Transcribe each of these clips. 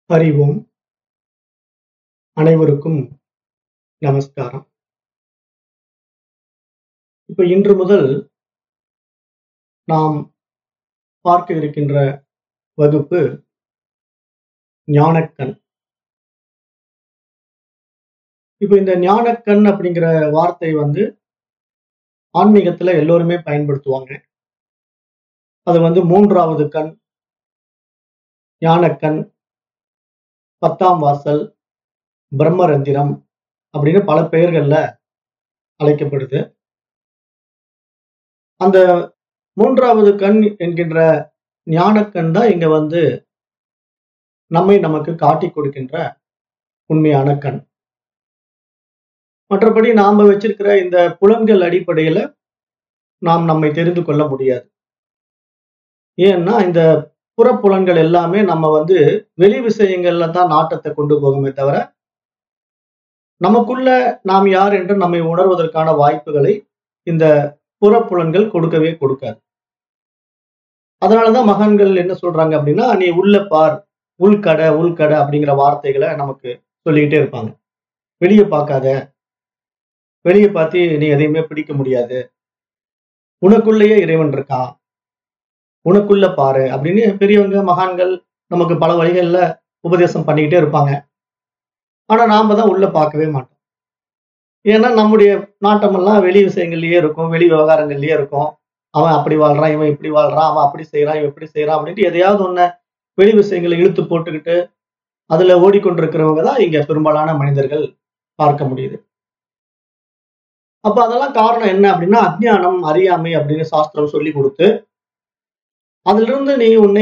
அறிவோம் அனைவருக்கும் நமஸ்காரம் இப்ப இன்று முதல் நாம் பார்க்க இருக்கின்ற வகுப்பு ஞானக்கண் இப்ப இந்த ஞானக்கண் அப்படிங்கிற வார்த்தை வந்து ஆன்மீகத்துல எல்லோருமே பயன்படுத்துவாங்க அது வந்து மூன்றாவது கண் ஞானக்கண் பத்தாம் வாசல் பிரம்மரந்திரம் அப்படின்னு பல பெயர்கள்ல அழைக்கப்படுது அந்த மூன்றாவது கண் என்கின்ற ஞானக்கண் தான் இங்க வந்து நம்மை நமக்கு காட்டி கொடுக்கின்ற உண்மையான கண் மற்றபடி நாம வச்சிருக்கிற இந்த புலன்கள் அடிப்படையில நாம் நம்மை தெரிந்து கொள்ள முடியாது ஏன்னா இந்த புறப்புலன்கள் எல்லாமே நம்ம வந்து வெளி விஷயங்கள்ல தான் நாட்டத்தை கொண்டு போகுமே தவிர நமக்குள்ள நாம் யார் என்று நம்மை உணர்வதற்கான வாய்ப்புகளை இந்த புறப்புலன்கள் கொடுக்கவே கொடுக்காது அதனாலதான் மகான்கள் என்ன சொல்றாங்க அப்படின்னா நீ உள்ள பார் உள்கடை உள்கடை அப்படிங்கிற வார்த்தைகளை நமக்கு சொல்லிக்கிட்டே இருப்பாங்க வெளியே பார்க்காத வெளியே பார்த்து நீ எதையுமே பிடிக்க முடியாது உனக்குள்ளேயே இறைவன் இருக்கான் உனக்குள்ள பாரு அப்படின்னு பெரியவங்க மகான்கள் நமக்கு பல வழிகள்ல உபதேசம் பண்ணிக்கிட்டே இருப்பாங்க ஆனா நாம தான் உள்ள பார்க்கவே மாட்டோம் ஏன்னா நம்முடைய நாட்டமெல்லாம் வெளி விஷயங்கள்லயே இருக்கும் வெளி விவகாரங்கள்லயே இருக்கும் அவன் அப்படி வாழ்றான் இவன் இப்படி வாழ்றான் அவன் அப்படி செய்யறான் இவன் இப்படி செய்யறான் அப்படின்ட்டு எதையாவது ஒண்ணு வெளி விஷயங்களை இழுத்து போட்டுக்கிட்டு அதுல ஓடிக்கொண்டிருக்கிறவங்க தான் இங்க பெரும்பாலான மனிதர்கள் பார்க்க முடியுது அப்ப அதெல்லாம் காரணம் என்ன அப்படின்னா அஜ்ஞானம் அறியாமை அப்படின்னு சாஸ்திரம் சொல்லி கொடுத்து அதிலிருந்து நீ உன்னை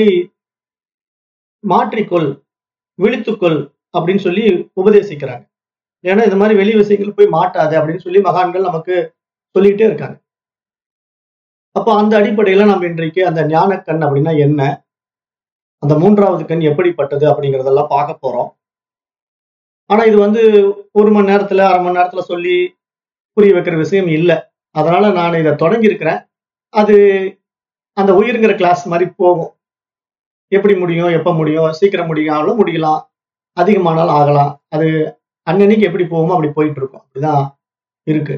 மாற்றிக்கொள் விழித்துக்கொள் அப்படின்னு சொல்லி உபதேசிக்கிறாங்க ஏன்னா இந்த மாதிரி வெளி விஷயங்கள் போய் மாட்டாது அப்படின்னு சொல்லி மகான்கள் நமக்கு சொல்லிட்டே இருக்காங்க அப்போ அந்த அடிப்படையில நம்ம இன்றைக்கு அந்த ஞான கண் அப்படின்னா என்ன அந்த மூன்றாவது கண் எப்படிப்பட்டது அப்படிங்கிறதெல்லாம் பார்க்க போறோம் ஆனா இது வந்து ஒரு மணி நேரத்துல அரை மணி நேரத்துல சொல்லி புரிய வைக்கிற விஷயம் இல்லை அதனால நான் இதை தொடங்கி இருக்கிறேன் அது அந்த உயிருங்கிற கிளாஸ் மாதிரி போகும் எப்படி முடியும் எப்ப முடியும் சீக்கிரம் முடியாலும் முடியலாம் அதிகமானாலும் ஆகலாம் அது அன்னன்னைக்கு எப்படி போகுமோ அப்படி போயிட்டு இருக்கும் அப்படிதான் இருக்கு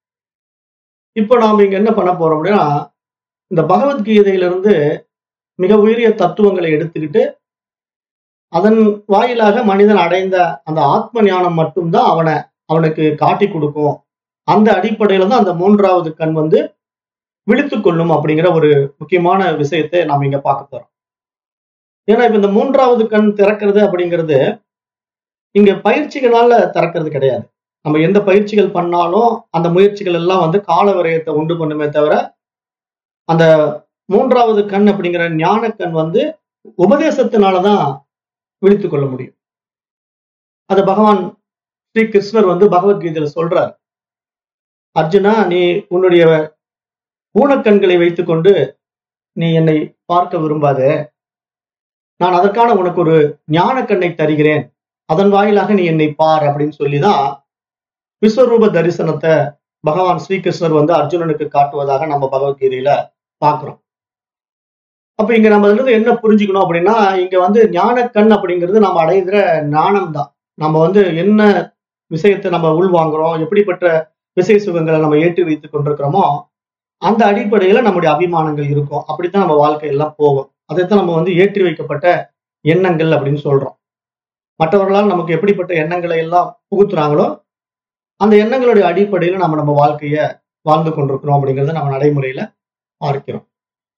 இப்போ நாம இங்க என்ன பண்ண போறோம் அப்படின்னா இந்த பகவத்கீதையிலிருந்து மிக உயரிய தத்துவங்களை எடுத்துக்கிட்டு அதன் வாயிலாக மனிதன் அடைந்த அந்த ஆத்ம ஞானம் மட்டும்தான் அவனை அவனுக்கு காட்டி கொடுக்கும் அந்த அடிப்படையில தான் அந்த மூன்றாவது கண் வந்து விழித்து கொள்ளும் அப்படிங்கிற ஒரு முக்கியமான விஷயத்தை நாம் இங்க பார்க்க போறோம் ஏன்னா இப்ப இந்த மூன்றாவது கண் திறக்கிறது அப்படிங்கிறது இங்க பயிற்சிகளால திறக்கிறது கிடையாது நம்ம எந்த பயிற்சிகள் பண்ணாலும் அந்த முயற்சிகள் எல்லாம் வந்து கால விரயத்தை உண்டு பண்ணுமே தவிர அந்த மூன்றாவது கண் அப்படிங்கிற ஞான கண் வந்து உபதேசத்தினாலதான் விழித்து கொள்ள முடியும் அது பகவான் ஸ்ரீ கிருஷ்ணர் வந்து பகவத்கீதையில சொல்றார் அர்ஜுனா நீ உன்னுடைய ஊனக்கண்களை வைத்துக்கொண்டு நீ என்னை பார்க்க விரும்பாத நான் அதற்கான உனக்கு ஒரு ஞான கண்ணை தருகிறேன் அதன் வாயிலாக நீ என்னை பார் அப்படின்னு சொல்லிதான் விஸ்வரூப தரிசனத்தை பகவான் ஸ்ரீகிருஷ்ணர் வந்து அர்ஜுனனுக்கு காட்டுவதாக நம்ம பகவத்கீதையில பாக்குறோம் அப்ப இங்க நம்ம இதுல இருந்து என்ன புரிஞ்சுக்கணும் அப்படின்னா இங்க வந்து ஞானக்கண் அப்படிங்கிறது நம்ம அடைகிற ஞானம் தான் நம்ம வந்து என்ன விஷயத்தை நம்ம உள்வாங்குறோம் எப்படிப்பட்ட விசை சுகங்களை நம்ம ஏற்றி வைத்துக் கொண்டிருக்கிறோமோ அந்த அடிப்படையில நம்முடைய அபிமானங்கள் இருக்கும் அப்படித்தான் நம்ம வாழ்க்கை எல்லாம் போகும் அதைத்தான் நம்ம வந்து ஏற்றி வைக்கப்பட்ட எண்ணங்கள் அப்படின்னு சொல்றோம் மற்றவர்களால் நமக்கு எப்படிப்பட்ட எண்ணங்களை எல்லாம் புகுத்துறாங்களோ அந்த எண்ணங்களுடைய அடிப்படையில நம்ம நம்ம வாழ்க்கைய வாழ்ந்து கொண்டிருக்கிறோம் அப்படிங்கறத நம்ம நடைமுறையில பார்க்கிறோம்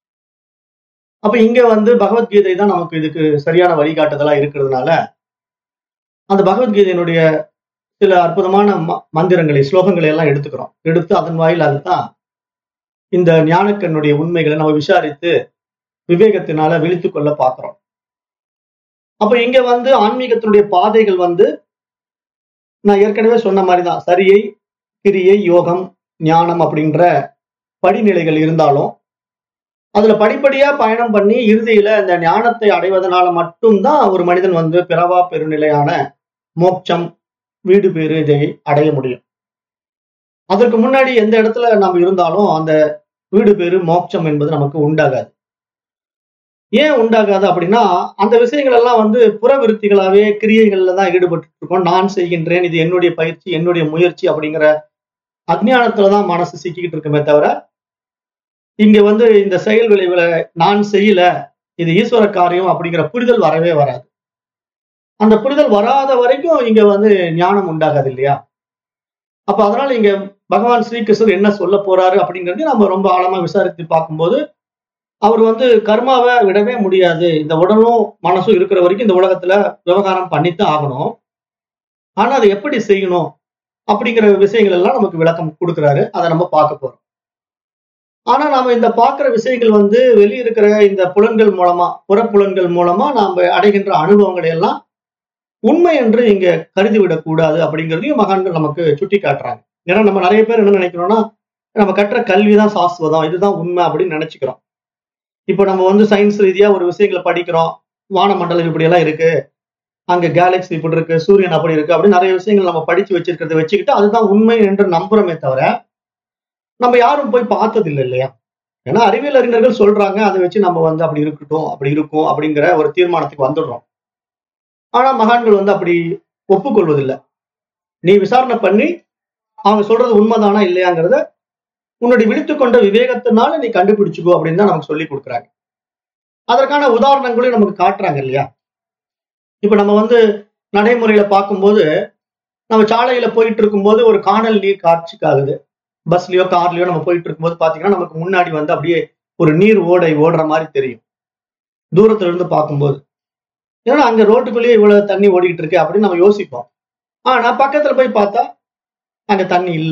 அப்ப இங்க வந்து பகவத்கீதை தான் நமக்கு இதுக்கு சரியான வழிகாட்டுதலா இருக்கிறதுனால அந்த பகவத்கீதையினுடைய சில அற்புதமான மந்திரங்களை ஸ்லோகங்களை எல்லாம் எடுத்துக்கிறோம் எடுத்து அதன் வாயிலாக தான் இந்த ஞானக்கண்ணுடைய உண்மைகளை நம்ம விசாரித்து விவேகத்தினால விழித்து கொள்ள பார்க்கிறோம் அப்ப இங்க வந்து ஆன்மீகத்தினுடைய பாதைகள் வந்து நான் ஏற்கனவே சொன்ன மாதிரிதான் சரியை கிரியை யோகம் ஞானம் அப்படின்ற படிநிலைகள் இருந்தாலும் அதுல படிப்படியா பயணம் பண்ணி இறுதியில இந்த ஞானத்தை அடைவதனால மட்டும்தான் ஒரு மனிதன் வந்து பிறவா பெருநிலையான மோட்சம் வீடு பேரு இதை அடைய முடியும் அதற்கு முன்னாடி எந்த இடத்துல நாம் இருந்தாலும் அந்த வீடு பேரு மோட்சம் என்பது நமக்கு உண்டாகாது ஏன் உண்டாகாது அப்படின்னா அந்த விஷயங்கள் எல்லாம் வந்து புறவிருத்திகளாவே கிரியைகள்ல தான் ஈடுபட்டு இருக்கோம் நான் செய்கின்றேன் இது என்னுடைய பயிற்சி என்னுடைய முயற்சி அப்படிங்கிற அஜ்ஞானத்துலதான் மனசு சிக்கிக்கிட்டு இருக்குமே தவிர இங்க வந்து இந்த செயல் விளைவுல நான் செய்யல இது ஈஸ்வர காரியம் அப்படிங்கிற புரிதல் வரவே வராது அந்த புரிதல் வராத வரைக்கும் இங்க வந்து ஞானம் உண்டாகாது இல்லையா அப்ப அதனால இங்க பகவான் ஸ்ரீகிருஷ்ணர் என்ன சொல்ல போறாரு அப்படிங்கறது நம்ம ரொம்ப ஆழமா விசாரித்து பார்க்கும்போது அவர் வந்து கர்மாவை விடவே முடியாது இந்த உடலும் மனசும் இருக்கிற வரைக்கும் இந்த உலகத்துல விவகாரம் பண்ணித்தான் ஆகணும் ஆனா அதை எப்படி செய்யணும் அப்படிங்கிற விஷயங்கள் எல்லாம் நமக்கு விளக்கம் கொடுக்குறாரு அதை நம்ம பார்க்க போறோம் ஆனா நாம இந்த பார்க்கிற விஷயங்கள் வந்து வெளிய இருக்கிற இந்த புலன்கள் மூலமா புறப்புலன்கள் மூலமா நாம அடைகின்ற அனுபவங்களை எல்லாம் உண்மை என்று இங்க கருதிவிடக் கூடாது அப்படிங்கிறதையும் மகான்கள் நமக்கு சுட்டி காட்டுறாங்க ஏன்னா நம்ம நிறைய பேர் என்ன நினைக்கிறோம்னா நம்ம கற்ற கல்விதான் சாஸ்வதம் இதுதான் உண்மை அப்படின்னு நினைச்சுக்கிறோம் இப்போ நம்ம வந்து சயின்ஸ் ரீதியா ஒரு விஷயங்களை படிக்கிறோம் வானமண்டலம் இப்படி எல்லாம் இருக்கு அங்க கேலக்ஸி இப்படி இருக்கு சூரியன் அப்படி இருக்கு அப்படின்னு நிறைய விஷயங்கள் நம்ம படிச்சு வச்சிருக்கிறத வச்சுக்கிட்டு அதுதான் உண்மை என்று நம்புறோமே தவிர நம்ம யாரும் போய் பார்த்தது இல்லை இல்லையா ஏன்னா அறிவியல் அறிஞர்கள் சொல்றாங்க அதை வச்சு நம்ம வந்து அப்படி இருக்கட்டும் அப்படி இருக்கும் அப்படிங்கிற ஒரு தீர்மானத்துக்கு வந்துடுறோம் ஆனா மகான்கள் வந்து அப்படி ஒப்புக்கொள்வதில்லை நீ விசாரணை பண்ணி அவங்க சொல்றது உண்மைதானா இல்லையாங்கிறத உன்னுடைய விழித்துக்கொண்ட விவேகத்தினால நீ கண்டுபிடிச்சுக்கோ அப்படின்னு தான் நமக்கு சொல்லி கொடுக்குறாங்க அதற்கான உதாரணங்களையும் நமக்கு காட்டுறாங்க இல்லையா இப்ப நம்ம வந்து நடைமுறையில பார்க்கும்போது நம்ம சாலையில போயிட்டு இருக்கும்போது ஒரு காணல் நீர் காட்சிக்காகுது பஸ்லயோ கார்லயோ நம்ம போயிட்டு இருக்கும்போது பாத்தீங்கன்னா நமக்கு முன்னாடி வந்து அப்படியே ஒரு நீர் ஓடை ஓடுற மாதிரி தெரியும் தூரத்துல இருந்து பார்க்கும்போது ஏன்னா அங்க ரோட்டுக்குள்ளேயே இவ்வளவு தண்ணி ஓடிக்கிட்டு இருக்கு அப்படின்னு நம்ம யோசிப்போம் ஆனா பக்கத்துல போய் பார்த்தா அங்க தண்ணி இல்ல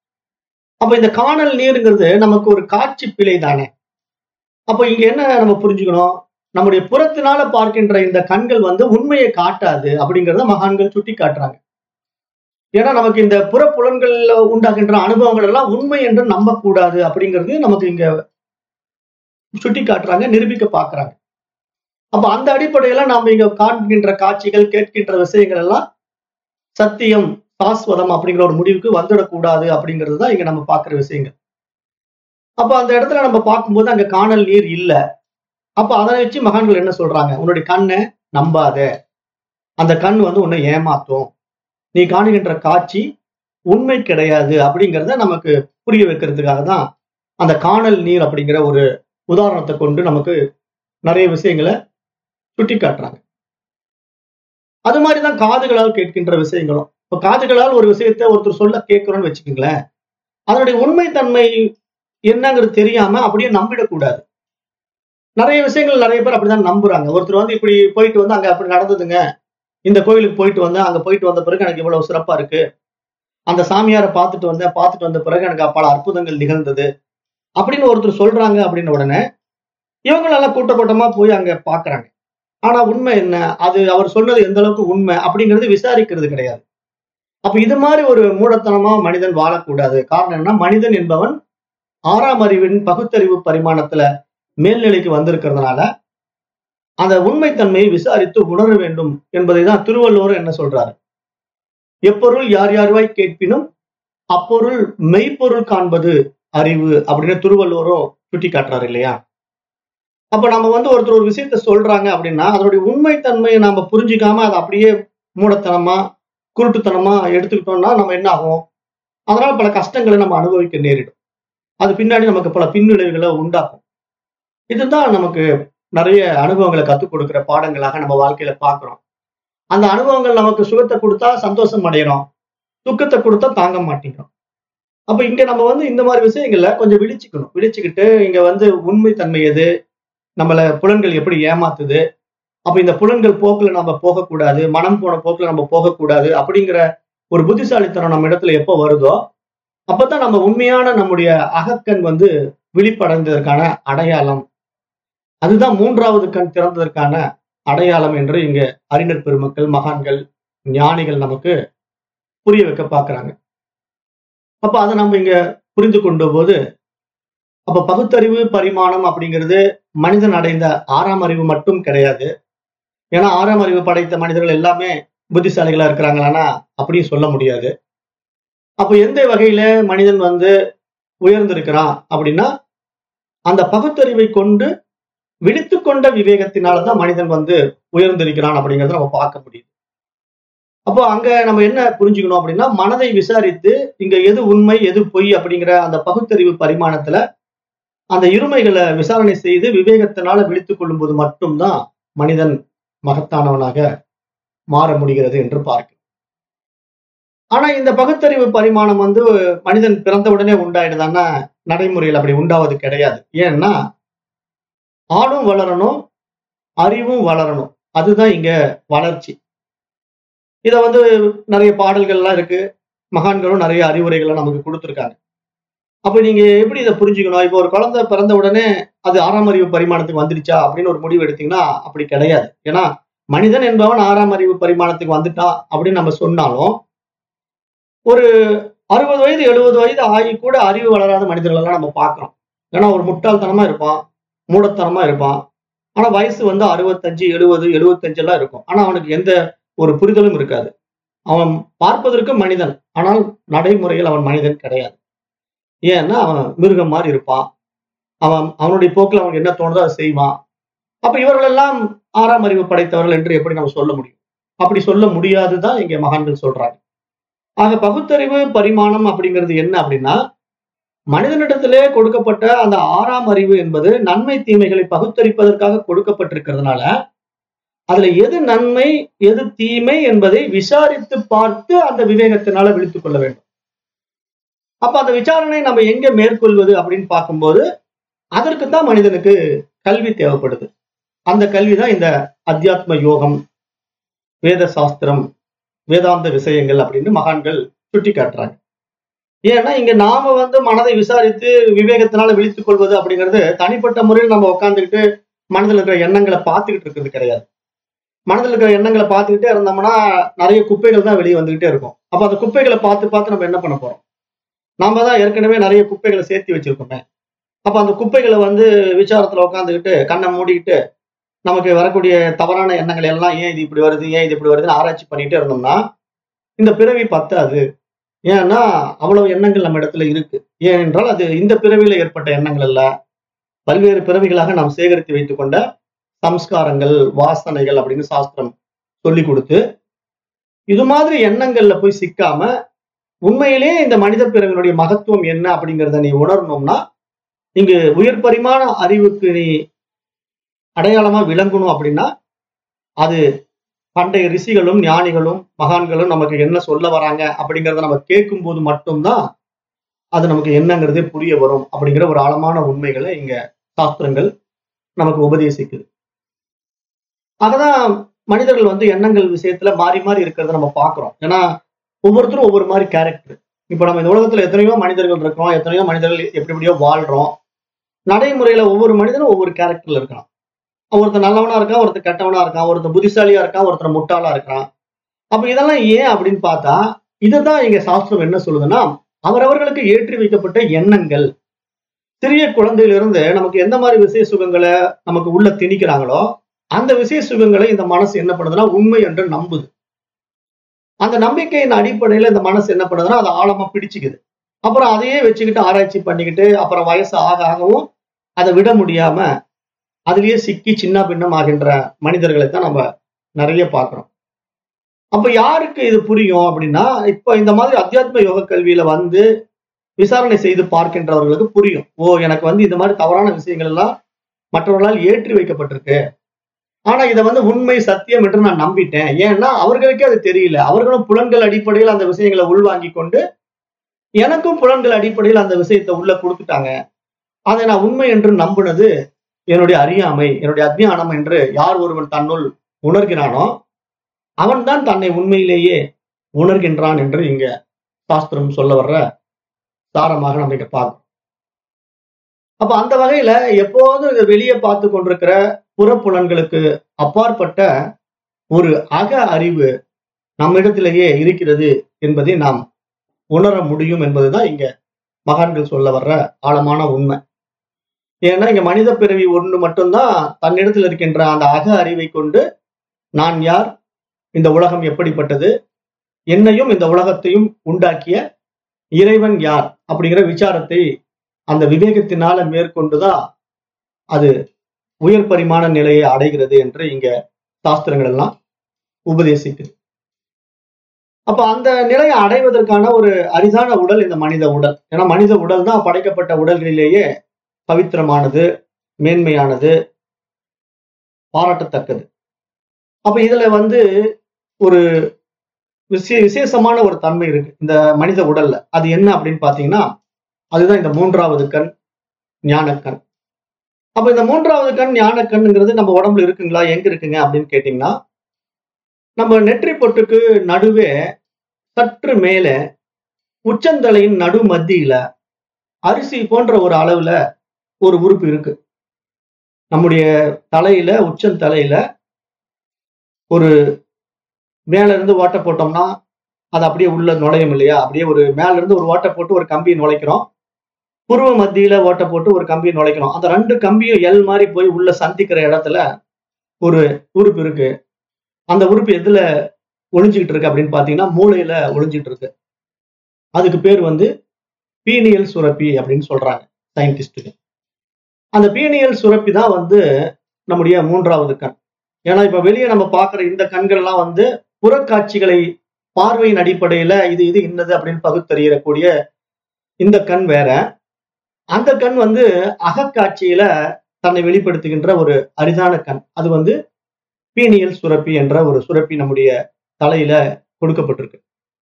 அப்ப இந்த காணல் நீருங்கிறது நமக்கு ஒரு காட்சி பிழை தானே அப்ப இங்க என்ன நம்ம புரிஞ்சுக்கணும் நம்முடைய புறத்தினால பார்க்கின்ற இந்த கண்கள் வந்து உண்மையை காட்டாது அப்படிங்கறத மகான்கள் சுட்டி காட்டுறாங்க ஏன்னா நமக்கு இந்த புற புலன்கள்ல உண்டாகின்ற அனுபவங்கள் எல்லாம் உண்மை என்று நம்பக்கூடாது அப்படிங்கிறது நமக்கு இங்க சுட்டி காட்டுறாங்க நிரூபிக்க பாக்குறாங்க அப்ப அந்த அடிப்படையில நாம இங்க காண்கின்ற காட்சிகள் கேட்கின்ற விஷயங்கள் எல்லாம் சத்தியம் சாஸ்வதம் அப்படிங்கிற ஒரு முடிவுக்கு வந்துடக்கூடாது அப்படிங்கிறது தான் இங்க நம்ம பாக்குற விஷயங்கள் அப்ப அந்த இடத்துல நம்ம பார்க்கும்போது அங்க காணல் நீர் இல்ல அப்ப அதனை வச்சு மகான்கள் என்ன சொல்றாங்க உன்னுடைய கண்ணை நம்பாத அந்த கண் வந்து உன்னை ஏமாத்தும் நீ காணுகின்ற காட்சி உண்மை கிடையாது அப்படிங்கிறத நமக்கு புரிய வைக்கிறதுக்காக தான் அந்த காணல் நீர் அப்படிங்கிற ஒரு உதாரணத்தை கொண்டு நமக்கு நிறைய விஷயங்களை சுட்டி காட்டுறாங்க அது மாதிரிதான் காதுகளால் கேட்கின்ற விஷயங்களும் இப்ப காதுகளால் ஒரு விஷயத்த ஒருத்தர் சொல்ல கேட்கிறோம்னு வச்சுக்கோங்களேன் அதனுடைய உண்மைத்தன்மை என்னங்கிறது தெரியாம அப்படியே நம்பிடக்கூடாது நிறைய விஷயங்கள் நிறைய பேர் அப்படிதான் நம்புறாங்க ஒருத்தர் வந்து இப்படி போயிட்டு வந்து அங்க அப்படி நடந்ததுங்க இந்த கோயிலுக்கு போயிட்டு வந்தேன் அங்க போயிட்டு வந்த பிறகு எனக்கு இவ்வளவு சிறப்பா இருக்கு அந்த சாமியாரை பார்த்துட்டு வந்தேன் பார்த்துட்டு வந்த பிறகு எனக்கு பல அற்புதங்கள் நிகழ்ந்தது அப்படின்னு ஒருத்தர் சொல்றாங்க அப்படின்னு உடனே இவங்க எல்லாம் கூட்ட கூட்டமா போய் அங்க பாக்குறாங்க ஆனா உண்மை என்ன அது அவர் சொன்னது எந்த அளவுக்கு உண்மை அப்படிங்கிறது விசாரிக்கிறது கிடையாது அப்ப இது மாதிரி ஒரு மூடத்தனமா மனிதன் வாழக்கூடாது காரணம் என்ன மனிதன் என்பவன் ஆறாம் அறிவின் பகுத்தறிவு பரிமாணத்துல மேல்நிலைக்கு வந்திருக்கிறதுனால அந்த உண்மைத்தன்மையை விசாரித்து உணர வேண்டும் என்பதை தான் திருவள்ளுவர் என்ன சொல்றாரு எப்பொருள் யார் யார்வாய் கேட்பினும் அப்பொருள் மெய்ப்பொருள் காண்பது அறிவு அப்படின்னு திருவள்ளுவரும் சுட்டி காட்டுறாரு இல்லையா அப்ப நம்ம வந்து ஒருத்தர் ஒரு விஷயத்த சொல்றாங்க அப்படின்னா அதனுடைய உண்மைத்தன்மையை நாம புரிஞ்சுக்காம அதை அப்படியே மூடத்தனமா குருட்டுத்தனமா எடுத்துக்கிட்டோம்னா நம்ம என்ன ஆகும் அதனால பல கஷ்டங்களை நம்ம அனுபவிக்க நேரிடும் அது பின்னாடி நமக்கு பல பின்விளைவுகளை உண்டாக்கும் இதுதான் நமக்கு நிறைய அனுபவங்களை கத்துக் கொடுக்கிற பாடங்களாக நம்ம வாழ்க்கையில பாக்குறோம் அந்த அனுபவங்கள் நமக்கு சுகத்தை கொடுத்தா சந்தோஷம் அடைகிறோம் துக்கத்தை கொடுத்தா தாங்க மாட்டேங்கிறோம் அப்ப இங்க நம்ம வந்து இந்த மாதிரி விஷயங்கள்ல கொஞ்சம் விழிச்சுக்கணும் விழிச்சுக்கிட்டு இங்க வந்து உண்மை தன்மை எது நம்மள புலன்கள் எப்படி ஏமாத்துது அப்ப இந்த புலன்கள் போக்குல நம்ம போகக்கூடாது மனம் போன போக்குல நம்ம போகக்கூடாது அப்படிங்கிற ஒரு புத்திசாலித்தனம் நம்ம இடத்துல எப்போ வருதோ அப்பதான் நம்ம உண்மையான நம்முடைய அகக்கண் வந்து விழிப்படைந்ததற்கான அடையாளம் அதுதான் மூன்றாவது கண் திறந்ததற்கான அடையாளம் என்று இங்க அறிஞர் பெருமக்கள் மகான்கள் ஞானிகள் நமக்கு புரிய வைக்க பாக்குறாங்க அப்ப அதை நம்ம இங்க புரிந்து கொண்ட போது அப்ப பகுத்தறிவு பரிமாணம் அப்படிங்கிறது மனிதன் அடைந்த ஆறாம் அறிவு மட்டும் கிடையாது ஏன்னா ஆறாம் அறிவு படைத்த மனிதர்கள் எல்லாமே புத்திசாலிகளா இருக்கிறாங்களான்னா அப்படியும் சொல்ல முடியாது அப்ப எந்த வகையில மனிதன் வந்து உயர்ந்திருக்கிறான் அப்படின்னா அந்த பகுத்தறிவை கொண்டு விழித்துக் கொண்ட விவேகத்தினாலதான் மனிதன் வந்து உயர்ந்திருக்கிறான் அப்படிங்கறத நம்ம பார்க்க முடியுது அப்போ அங்க நம்ம என்ன புரிஞ்சுக்கணும் அப்படின்னா மனதை விசாரித்து இங்க எது உண்மை எது பொய் அப்படிங்கிற அந்த பகுத்தறிவு பரிமாணத்துல அந்த இருமைகளை விசாரணை செய்து விவேகத்தினால விழித்துக் கொள்ளும்போது மட்டும்தான் மனிதன் மகத்தானவனாக மாற முடிகிறது என்று பார்க்கிறோம் ஆனா இந்த பகுத்தறிவு பரிமாணம் வந்து மனிதன் பிறந்தவுடனே உண்டாயிடுதான்னா நடைமுறையில் அப்படி உண்டாவது கிடையாது ஏன்னா ஆணும் வளரணும் அறிவும் வளரணும் அதுதான் இங்க வளர்ச்சி இத வந்து நிறைய பாடல்கள்லாம் இருக்கு மகான்களும் நிறைய அறிவுரைகளை நமக்கு கொடுத்துருக்காங்க அப்ப நீங்க எப்படி இதை புரிஞ்சுக்கணும் இப்போ ஒரு குழந்தை பிறந்த உடனே அது ஆறாம் அறிவு பரிமாணத்துக்கு வந்துடுச்சா அப்படின்னு ஒரு முடிவு எடுத்தீங்கன்னா அப்படி கிடையாது ஏன்னா மனிதன் என்பவன் ஆறாம் அறிவு பரிமாணத்துக்கு வந்துட்டான் அப்படின்னு நம்ம சொன்னாலும் ஒரு அறுபது வயது எழுபது வயது ஆகி கூட அறிவு வளராத மனிதர்கள் எல்லாம் நம்ம பார்க்கிறோம் ஏன்னா ஒரு முட்டாள்தனமா இருப்பான் மூடத்தனமா இருப்பான் ஆனா வயசு வந்து அறுபத்தஞ்சு எழுபது எழுபத்தஞ்சு எல்லாம் இருக்கும் ஆனா அவனுக்கு எந்த ஒரு புரிதலும் இருக்காது அவன் பார்ப்பதற்கு மனிதன் ஆனால் நடைமுறையில் அவன் மனிதன் கிடையாது ஏன்னா அவன் மிருகம் மாதிரி இருப்பான் அவன் அவனுடைய போக்கில் அவனுக்கு என்ன தோணுதோ அதை செய்வான் அப்ப இவர்களெல்லாம் ஆறாம் அறிவு படைத்தவர்கள் என்று எப்படி நம்ம சொல்ல முடியும் அப்படி சொல்ல முடியாதுதான் இங்க மகான்கள் சொல்றாங்க ஆக பகுத்தறிவு பரிமாணம் அப்படிங்கிறது என்ன அப்படின்னா மனிதனிடத்திலே கொடுக்கப்பட்ட அந்த ஆறாம் அறிவு என்பது நன்மை தீமைகளை பகுத்தறிப்பதற்காக கொடுக்கப்பட்டிருக்கிறதுனால அதுல எது நன்மை எது தீமை என்பதை விசாரித்து பார்த்து அந்த விவேகத்தினால விழித்துக் கொள்ள வேண்டும் அப்ப அந்த விசாரணை நம்ம எங்க மேற்கொள்வது அப்படின்னு பார்க்கும்போது அதற்கு தான் மனிதனுக்கு கல்வி தேவைப்படுது அந்த கல்வி தான் இந்த அத்தியாத்ம யோகம் வேத சாஸ்திரம் வேதாந்த விஷயங்கள் அப்படின்னு மகான்கள் சுட்டி காட்டுறாங்க ஏன்னா இங்க நாம வந்து மனதை விசாரித்து விவேகத்தினால விழித்துக் கொள்வது அப்படிங்கிறது தனிப்பட்ட முறையில் நம்ம உட்காந்துக்கிட்டு மனதில் இருக்கிற எண்ணங்களை பார்த்துக்கிட்டு இருக்கிறது கிடையாது மனதில் இருக்கிற எண்ணங்களை பார்த்துக்கிட்டே இருந்தோம்னா நிறைய குப்பைகள் தான் வெளியே வந்துகிட்டே இருக்கும் அப்ப அந்த குப்பைகளை பார்த்து பார்த்து நம்ம என்ன பண்ண போறோம் நாம தான் ஏற்கனவே நிறைய குப்பைகளை சேர்த்து வச்சிருக்கோமே அப்ப அந்த குப்பைகளை வந்து விசாரத்துல உட்காந்துக்கிட்டு கண்ணை மூடிக்கிட்டு நமக்கு வரக்கூடிய தவறான எண்ணங்கள் எல்லாம் ஏன் இது இப்படி வருது ஏன் இது இப்படி வருதுன்னு ஆராய்ச்சி பண்ணிட்டே இருந்தோம்னா இந்த பிறவி பத்தாது ஏன்னா அவ்வளவு எண்ணங்கள் நம்ம இடத்துல இருக்கு ஏனென்றால் அது இந்த பிறவியில ஏற்பட்ட எண்ணங்கள் அல்ல பல்வேறு பிறவிகளாக நாம் சேகரித்து வைத்துக் கொண்ட சம்ஸ்காரங்கள் வாசனைகள் அப்படின்னு சாஸ்திரம் சொல்லி கொடுத்து இது மாதிரி எண்ணங்கள்ல போய் சிக்காம உண்மையிலே இந்த மனித பிறவினுடைய மகத்துவம் என்ன அப்படிங்கிறத நீ உணரணும்னா இங்கு உயர் பரிமாண அறிவுக்கு நீ அடையாளமா விளங்கணும் அப்படின்னா அது பண்டைய ரிஷிகளும் ஞானிகளும் மகான்களும் நமக்கு என்ன சொல்ல வராங்க அப்படிங்கிறத நம்ம கேட்கும் போது மட்டும்தான் அது நமக்கு என்னங்கிறதே புரிய வரும் அப்படிங்கிற ஒரு ஆழமான உண்மைகளை இங்க சாஸ்திரங்கள் நமக்கு உபதேசிக்குது அததான் மனிதர்கள் வந்து எண்ணங்கள் விஷயத்துல மாறி மாறி இருக்கிறத நம்ம பார்க்கிறோம் ஏன்னா ஒவ்வொருத்தரும் ஒவ்வொரு மாதிரி கேரக்டர் இப்ப நம்ம இந்த உலகத்துல எத்தனையோ மனிதர்கள் இருக்கோம் எத்தனையோ மனிதர்கள் எப்படி எப்படியோ வாழ்றோம் நடைமுறையில ஒவ்வொரு மனிதனும் ஒவ்வொரு கேரக்டர்ல இருக்கான் ஒருத்தர் நல்லவனா இருக்கான் ஒருத்தர் கெட்டவனா இருக்கான் ஒருத்தர் புத்திசாலியா இருக்கான் ஒருத்தர் முட்டாளா இருக்கான் அப்ப இதெல்லாம் ஏன் அப்படின்னு பார்த்தா இதுதான் இங்க சாஸ்திரம் என்ன சொல்லுதுன்னா அவரவர்களுக்கு ஏற்றி வைக்கப்பட்ட எண்ணங்கள் சிறிய குழந்தையிலிருந்து நமக்கு எந்த மாதிரி விசேஷ சுகங்களை நமக்கு உள்ள திணிக்கிறாங்களோ அந்த விசேஷ சுகங்களை இந்த மனசு என்ன பண்ணுதுன்னா உண்மை என்று நம்புது அந்த நம்பிக்கையின் அடிப்படையில இந்த மனசு என்ன பண்ணுதுன்னா அதை ஆழமா பிடிச்சுக்குது அப்புறம் அதையே வச்சுக்கிட்டு ஆராய்ச்சி பண்ணிக்கிட்டு அப்புறம் வயசு ஆக ஆகவும் அதை விட முடியாம அதுலயே சிக்கி சின்ன பின்னம் ஆகின்ற மனிதர்களை தான் நம்ம நிறைய பார்க்கிறோம் அப்ப யாருக்கு இது புரியும் அப்படின்னா இப்ப இந்த மாதிரி அத்தியாத்ம யோக கல்வியில வந்து விசாரணை செய்து பார்க்கின்றவர்களுக்கு புரியும் ஓ எனக்கு வந்து இந்த மாதிரி தவறான விஷயங்கள் எல்லாம் மற்றவர்களால் ஏற்றி வைக்கப்பட்டிருக்கு ஆனா இதை வந்து உண்மை சத்தியம் என்று நான் நம்பிட்டேன் ஏன்னா அவர்களுக்கே அது தெரியல அவர்களும் புலன்கள் அடிப்படையில் அந்த விஷயங்களை உள்வாங்கி கொண்டு எனக்கும் புலன்கள் அடிப்படையில் அந்த விஷயத்தை உள்ள கொடுத்துட்டாங்க அதை நான் உண்மை என்று நம்பினது என்னுடைய அறியாமை என்னுடைய அஜ்ஞானம் என்று யார் ஒருவன் தன்னுள் உணர்கிறானோ அவன்தான் தன்னை உண்மையிலேயே உணர்கின்றான் என்று இங்க சாஸ்திரம் சொல்ல வர்ற சாரமாக நம்ம இங்க பார்க்கிறோம் அப்ப அந்த வகையில எப்போதும் இதை வெளியே பார்த்து கொண்டிருக்கிற புறப்புலன்களுக்கு அப்பாற்பட்ட ஒரு அக அறிவு நம்மிடத்திலேயே இருக்கிறது என்பதை நாம் உணர முடியும் என்பதுதான் இங்க மகான்கள் சொல்ல வர்ற ஆழமான உண்மை ஏன்னா இங்க மனித பிறவி ஒன்று மட்டும்தான் தன்னிடத்தில் இருக்கின்ற அந்த அக அறிவை கொண்டு நான் யார் இந்த உலகம் எப்படிப்பட்டது என்னையும் இந்த உலகத்தையும் உண்டாக்கிய இறைவன் யார் அப்படிங்கிற விசாரத்தை அந்த விவேகத்தினால மேற்கொண்டுதான் அது உயர் பரிமாண நிலையை அடைகிறது என்று இங்க சாஸ்திரங்கள் எல்லாம் உபதேசிக்குது அப்ப அந்த நிலையை அடைவதற்கான ஒரு அரிதான உடல் இந்த மனித உடல் ஏன்னா மனித உடல் தான் படைக்கப்பட்ட உடல்களிலேயே பவித்திரமானது மேன்மையானது பாராட்டத்தக்கது அப்ப இதுல வந்து ஒரு விசே விசேஷமான ஒரு தன்மை இருக்கு இந்த மனித உடல்ல அது என்ன அப்படின்னு பாத்தீங்கன்னா அதுதான் இந்த மூன்றாவது கண் ஞானக்கண் அப்ப இந்த மூன்றாவது கண் ஞானக்கண்ங்கிறது நம்ம உடம்புல இருக்குங்களா எங்க இருக்குங்க அப்படின்னு கேட்டீங்கன்னா நம்ம நெற்றி பொட்டுக்கு நடுவே சற்று மேலே உச்சந்தலையின் நடு மத்தியில அரிசி போன்ற ஒரு அளவுல ஒரு உறுப்பு இருக்கு நம்முடைய தலையில உச்சந்தலையில ஒரு மேல இருந்து ஓட்டை போட்டோம்னா அது அப்படியே உள்ள நுழையும் இல்லையா அப்படியே ஒரு மேல இருந்து ஒரு ஓட்டை போட்டு ஒரு கம்பியை நுழைக்கிறோம் புருவ மத்தியில ஓட்டை போட்டு ஒரு கம்பியை நுழைக்கிறோம் அந்த ரெண்டு கம்பியும் எல் மாதிரி போய் உள்ள சந்திக்கிற இடத்துல ஒரு உறுப்பு இருக்கு அந்த உறுப்பு எதுல ஒளிஞ்சுக்கிட்டு இருக்கு அப்படின்னு பாத்தீங்கன்னா மூளையில ஒளிஞ்சிட்டு இருக்கு அதுக்கு பேர் வந்து பீனியல் சுரப்பி அப்படின்னு சொல்றாங்க சயின்டிஸ்டுக்கு அந்த பீனியல் சுரப்பி தான் வந்து நம்முடைய மூன்றாவது கண் ஏன்னா இப்ப வெளியே நம்ம பார்க்குற இந்த கண்கள்லாம் வந்து புறக்காட்சிகளை பார்வையின் அடிப்படையில இது இது இன்னது அப்படின்னு பகுத்தறியக்கூடிய இந்த கண் வேற அந்த கண் வந்து அகக்காட்சியில தன்னை வெளிப்படுத்துகின்ற ஒரு அரிதான கண் அது வந்து பீனியல் சுரப்பி என்ற ஒரு சுரப்பி நம்முடைய தலையில கொடுக்கப்பட்டிருக்கு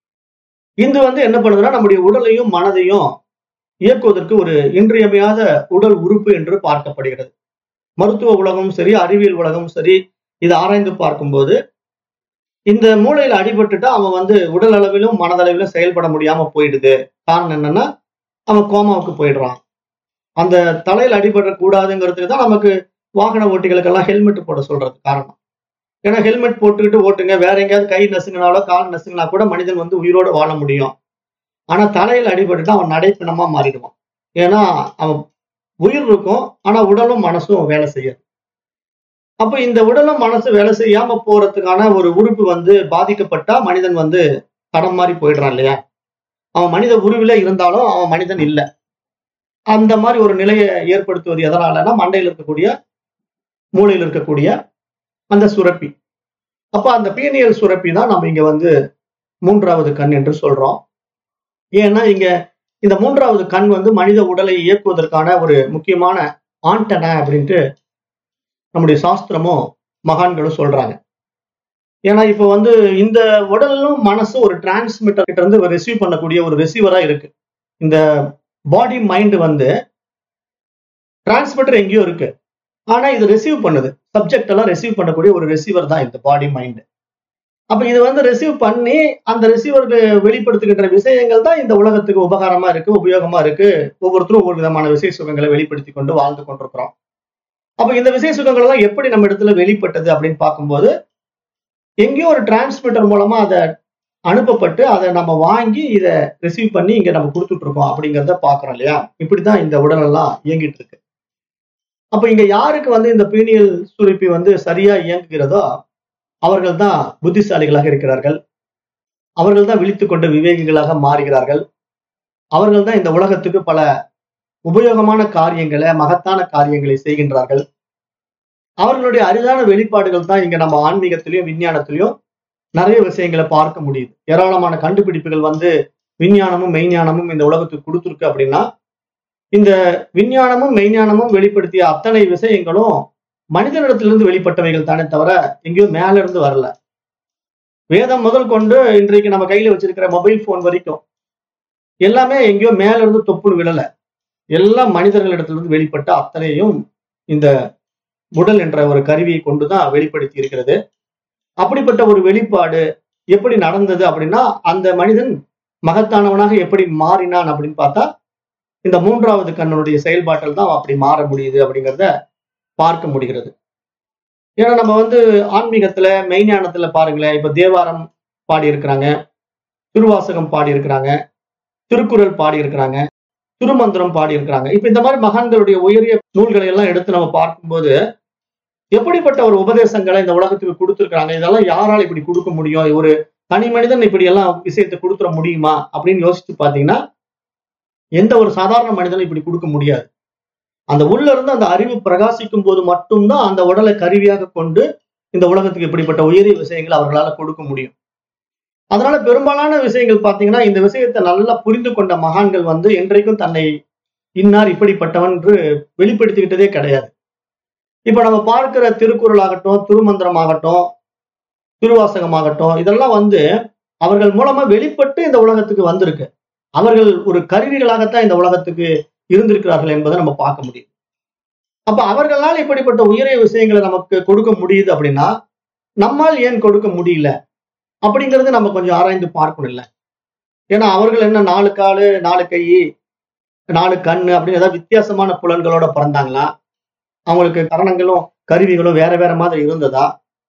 இது வந்து என்ன பண்ணுதுன்னா நம்முடைய உடலையும் மனதையும் இயக்குவதற்கு ஒரு இன்றியமையாத உடல் உறுப்பு என்று பார்க்கப்படுகிறது மருத்துவ உலகமும் சரி அறிவியல் உலகமும் சரி இதை ஆராய்ந்து பார்க்கும்போது இந்த மூளையில அடிபட்டுட்டா அவன் வந்து உடல் அளவிலும் மனதளவிலும் செயல்பட முடியாம போயிடுது காரணம் என்னன்னா அவன் கோமாவுக்கு போயிடுறான் அந்த தலையில அடிபட கூடாதுங்கிறதுக்கு தான் நமக்கு வாகன ஓட்டிகளுக்கெல்லாம் ஹெல்மெட் போட சொல்றது காரணம் ஏன்னா ஹெல்மெட் போட்டுக்கிட்டு ஓட்டுங்க வேற எங்கேயாவது கை நசுங்கினாலோ கால் நசுங்கினா கூட மனிதன் வந்து உயிரோட வாழ முடியும் ஆனா தலையில அடிபட்டுட்டா அவன் நடைப்பிணமா மாறிடுவான் ஏன்னா அவன் உயிர் இருக்கும் ஆனா உடலும் மனசும் வேலை செய்யாது அப்ப இந்த உடலும் மனசு வேலை செய்யாம போறதுக்கான ஒரு உறுப்பு வந்து பாதிக்கப்பட்டா மனிதன் வந்து தடம் மாறி போயிடுறான் இல்லையா அவன் மனித உருவில இருந்தாலும் அவன் மனிதன் இல்லை அந்த மாதிரி ஒரு நிலையை ஏற்படுத்துவது எதனாலன்னா மண்டையில் இருக்கக்கூடிய மூளையில் இருக்கக்கூடிய அந்த சுரப்பி அப்ப அந்த பீனியல் சுரப்பி தான் நம்ம இங்க வந்து மூன்றாவது கண் என்று சொல்றோம் ஏன்னா இங்க இந்த மூன்றாவது கண் வந்து மனித உடலை இயக்குவதற்கான ஒரு முக்கியமான ஆண்டன அப்படின்ட்டு நம்முடைய சாஸ்திரமும் மகான்களும் சொல்றாங்க ஏன்னா இப்போ வந்து இந்த உடலும் மனசும் ஒரு டிரான்ஸ்மிட்டர் கிட்ட இருந்து ரிசீவ் பண்ணக்கூடிய ஒரு ரிசீவரா இருக்கு இந்த பாடி மைண்ட் வந்து டிரான்ஸ்மிட்டர் எங்கேயோ இருக்கு ஆனா இது ரிசீவ் பண்ணுது சப்ஜெக்ட் எல்லாம் ரிசீவ் பண்ணக்கூடிய ஒரு ரிசீவர் தான் இந்த பாடி மைண்ட் அப்ப இது வந்து ரிசீவ் பண்ணி அந்த ரிசீவருக்கு வெளிப்படுத்துகின்ற விஷயங்கள் தான் இந்த உலகத்துக்கு உபகாரமா இருக்கு உபயோகமா இருக்கு ஒவ்வொருத்தரும் ஒவ்வொரு விதமான விசை சுகங்களை வெளிப்படுத்தி கொண்டு வாழ்ந்து கொண்டிருக்கிறோம் அப்ப இந்த விசை சுகங்கள் எல்லாம் எப்படி நம்ம இடத்துல வெளிப்பட்டது அப்படின்னு பார்க்கும்போது எங்கேயோ ஒரு டிரான்ஸ்மிட்டர் மூலமா அதை அனுப்பப்பட்டு அதை நம்ம வாங்கி இதை ரிசீவ் பண்ணி இங்க நம்ம கொடுத்துட்டு இருக்கோம் அப்படிங்கிறத பாக்குறோம் இல்லையா இப்படிதான் இந்த உடல் எல்லாம் இயங்கிட்டு இருக்கு அப்ப இங்க யாருக்கு வந்து இந்த பீனியல் சுருப்பி வந்து சரியா இயங்குகிறதோ அவர்கள் தான் புத்திசாலிகளாக இருக்கிறார்கள் அவர்கள் தான் விழித்து கொண்ட விவேகிகளாக மாறுகிறார்கள் அவர்கள் தான் இந்த உலகத்துக்கு பல உபயோகமான காரியங்களை மகத்தான காரியங்களை செய்கின்றார்கள் அவர்களுடைய அரிதான வெளிப்பாடுகள் தான் இங்க நம்ம ஆன்மீகத்திலையும் விஞ்ஞானத்திலையும் நிறைய விஷயங்களை பார்க்க முடியுது ஏராளமான கண்டுபிடிப்புகள் வந்து விஞ்ஞானமும் மெய்ஞானமும் இந்த உலகத்துக்கு கொடுத்துருக்கு அப்படின்னா இந்த விஞ்ஞானமும் மெய்ஞானமும் வெளிப்படுத்திய அத்தனை விஷயங்களும் மனிதனிடத்திலிருந்து வெளிப்பட்டவைகள் தானே தவிர எங்கேயோ மேல இருந்து வரல வேதம் முதல் கொண்டு இன்றைக்கு நம்ம கையில வச்சிருக்கிற மொபைல் போன் வரைக்கும் எல்லாமே எங்கேயோ மேல இருந்து தொப்புன்னு விழல எல்லாம் மனிதர்களிடத்திலிருந்து வெளிப்பட்ட அத்தனையும் இந்த உடல் என்ற ஒரு கருவியை கொண்டுதான் வெளிப்படுத்தி இருக்கிறது அப்படிப்பட்ட ஒரு வெளிப்பாடு எப்படி நடந்தது அப்படின்னா அந்த மனிதன் மகத்தானவனாக எப்படி மாறினான் அப்படின்னு பார்த்தா இந்த மூன்றாவது கண்ணனுடைய செயல்பாட்டில் தான் அப்படி மாற முடியுது அப்படிங்கிறத பார்க்க முடிகிறது ஏன்னா நம்ம வந்து ஆன்மீகத்துல மெய்ஞானத்துல பாருங்களேன் இப்ப தேவாரம் பாடி இருக்கிறாங்க திருவாசகம் பாடி இருக்கிறாங்க திருக்குறள் பாடி இருக்கிறாங்க திருமந்திரம் பாடி இருக்கிறாங்க இப்ப இந்த மாதிரி மகான்களுடைய உயரிய நூல்களை எல்லாம் எடுத்து நம்ம பார்க்கும்போது எப்படிப்பட்ட ஒரு உபதேசங்களை இந்த உலகத்துக்கு கொடுத்துருக்காங்க இதெல்லாம் யாரால இப்படி கொடுக்க முடியும் ஒரு தனி மனிதன் இப்படி எல்லாம் விஷயத்தை கொடுத்துட முடியுமா அப்படின்னு யோசிச்சு பாத்தீங்கன்னா எந்த ஒரு சாதாரண மனிதனும் இப்படி கொடுக்க முடியாது அந்த உள்ள இருந்து அந்த அறிவு பிரகாசிக்கும் போது மட்டும்தான் அந்த உடலை கருவியாக கொண்டு இந்த உலகத்துக்கு இப்படிப்பட்ட உயரிய விஷயங்களை அவர்களால கொடுக்க முடியும் அதனால பெரும்பாலான விஷயங்கள் பாத்தீங்கன்னா இந்த விஷயத்தை நல்லா புரிந்து கொண்ட மகான்கள் வந்து இன்றைக்கும் தன்னை இன்னார் இப்படிப்பட்டவன் என்று வெளிப்படுத்திக்கிட்டதே கிடையாது இப்ப நம்ம பார்க்கிற திருக்குறள் ஆகட்டும் திருமந்திரம் ஆகட்டும் திருவாசகமாகட்டும் இதெல்லாம் வந்து அவர்கள் மூலமா வெளிப்பட்டு இந்த உலகத்துக்கு வந்திருக்கு அவர்கள் ஒரு கருவிகளாகத்தான் இந்த உலகத்துக்கு இருந்திருக்கிறார்கள் என்பதை நம்ம பார்க்க முடியும் அப்ப அவர்களால் இப்படிப்பட்ட உயரிய விஷயங்களை நமக்கு கொடுக்க முடியுது அப்படின்னா நம்மால் ஏன் கொடுக்க முடியல அப்படிங்கிறது நம்ம கொஞ்சம் ஆராய்ந்து பார்க்கணும் இல்ல ஏன்னா அவர்கள் என்ன நாலு காலு நாலு கை நாலு கண்ணு அப்படின்னு ஏதாவது வித்தியாசமான புலன்களோட பிறந்தாங்களா அவங்களுக்கு கரணங்களும் கருவிகளும் வேற வேற மாதிரி இருந்ததா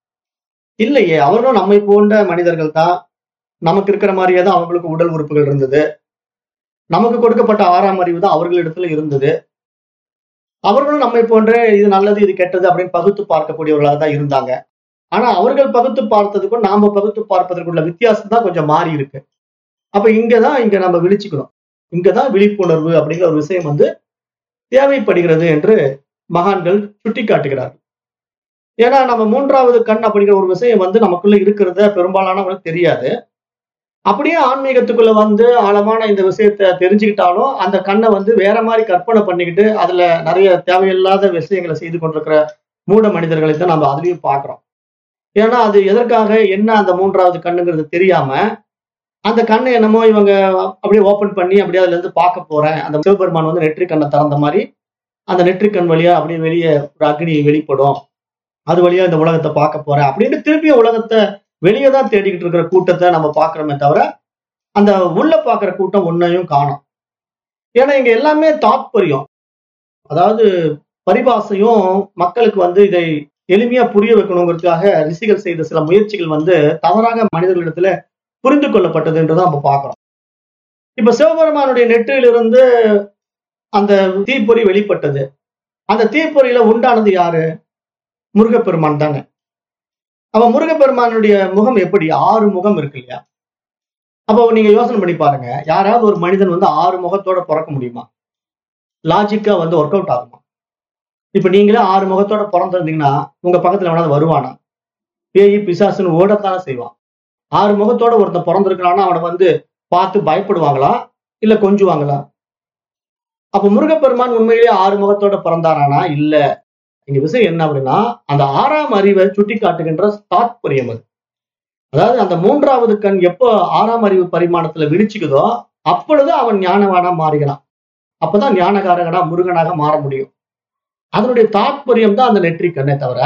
இல்லையே அவர்களும் நம்மை போன்ற மனிதர்கள் தான் நமக்கு இருக்கிற மாதிரியே தான் அவங்களுக்கு உடல் உறுப்புகள் இருந்தது நமக்கு கொடுக்கப்பட்ட ஆறாம் அறிவு தான் அவர்களிடத்துல இருந்தது அவர்களும் நம்மை போன்ற இது நல்லது இது கெட்டது அப்படின்னு பகுத்து பார்க்கக்கூடியவர்களாக தான் இருந்தாங்க ஆனா அவர்கள் பகுத்து பார்த்ததுக்கும் நாம பகுத்து பார்ப்பதற்குள்ள வித்தியாசம் தான் கொஞ்சம் மாறி இருக்கு அப்ப இங்கதான் இங்க நம்ம விழிச்சுக்கணும் இங்கதான் விழிப்புணர்வு அப்படிங்கிற ஒரு விஷயம் வந்து தேவைப்படுகிறது என்று மகான்கள் சுட்டி காட்டுகிறார்கள் ஏன்னா நம்ம மூன்றாவது கண் அப்படிங்கிற ஒரு விஷயம் வந்து நமக்குள்ள இருக்கிறத பெரும்பாலானவங்களுக்கு தெரியாது அப்படியே ஆன்மீகத்துக்குள்ள வந்து ஆழமான இந்த விஷயத்த தெரிஞ்சுக்கிட்டாலும் அந்த கண்ணை வந்து வேற மாதிரி கற்பனை பண்ணிக்கிட்டு அதுல நிறைய தேவையில்லாத விஷயங்களை செய்து கொண்டிருக்கிற மூட மனிதர்களை தான் நம்ம அதுலயும் பாக்குறோம் ஏன்னா அது எதற்காக என்ன அந்த மூன்றாவது கண்ணுங்கிறது தெரியாம அந்த கண்ணை என்னமோ இவங்க அப்படியே ஓபன் பண்ணி அப்படியே அதுல இருந்து பார்க்க போறேன் அந்த சிவபெருமான் வந்து நெற்றி கண்ணை திறந்த மாதிரி அந்த நெற்றிக்கண் வழியா அப்படியே வெளியே ஒரு அக்னி வெளிப்படும் அது வழியா இந்த உலகத்தை பார்க்க போறேன் அப்படின்னு திருப்பியும் உலகத்தை வெளியே தான் தேடிக்கிட்டு இருக்கிற கூட்டத்தை நம்ம பார்க்கிறோமே தவிர அந்த உள்ள பார்க்கிற கூட்டம் ஒன்னையும் காணும் ஏன்னா இங்க எல்லாமே தாத்பரியம் அதாவது பரிபாசையும் மக்களுக்கு வந்து இதை எளிமையா புரிய வைக்கணுங்கிறதுக்காக ரிஷிகள் செய்த சில முயற்சிகள் வந்து தவறாக மனிதர்களிடத்துல புரிந்து கொள்ளப்பட்டது என்றுதான் நம்ம பார்க்கிறோம் இப்ப சிவபெருமானுடைய நெற்றிலிருந்து அந்த தீப்பொறி வெளிப்பட்டது அந்த தீப்பொறியில உண்டானது யாரு முருகப்பெருமான் தானே அப்ப முருகப்பெருமானுடைய முகம் எப்படி ஆறு முகம் இருக்கு இல்லையா அப்போ நீங்க யோசனை பண்ணி பாருங்க யாராவது ஒரு மனிதன் வந்து ஆறு முகத்தோட பிறக்க முடியுமா லாஜிக்கா வந்து ஒர்க் அவுட் ஆகுமா இப்ப நீங்களே ஆறு முகத்தோட பிறந்திருந்தீங்கன்னா உங்க பக்கத்துல வேணாவது வருவானா பேய் பிசாசுன்னு ஓடத்தானே செய்வான் ஆறு முகத்தோட ஒருத்தன் பிறந்திருக்கிறான்னா அவனை வந்து பார்த்து பயப்படுவாங்களா இல்ல கொஞ்சுவாங்களா அப்ப முருகப்பெருமான் உண்மையிலேயே ஆறு முகத்தோட பிறந்தாரானா இல்ல இங்க விஷயம் என்ன அப்படின்னா அந்த ஆறாம் அறிவை சுட்டி காட்டுகின்ற தாத்பரியம் அது அதாவது அந்த மூன்றாவது கண் எப்போ ஆறாம் அறிவு பரிமாணத்துல விழிச்சுக்குதோ அப்பொழுது அவன் ஞானவானா மாறுகிறான் அப்பதான் ஞானகாரகனா முருகனாக மாற முடியும் அதனுடைய தாத்பரியம் தான் அந்த நெற்றி கண்ணே தவிர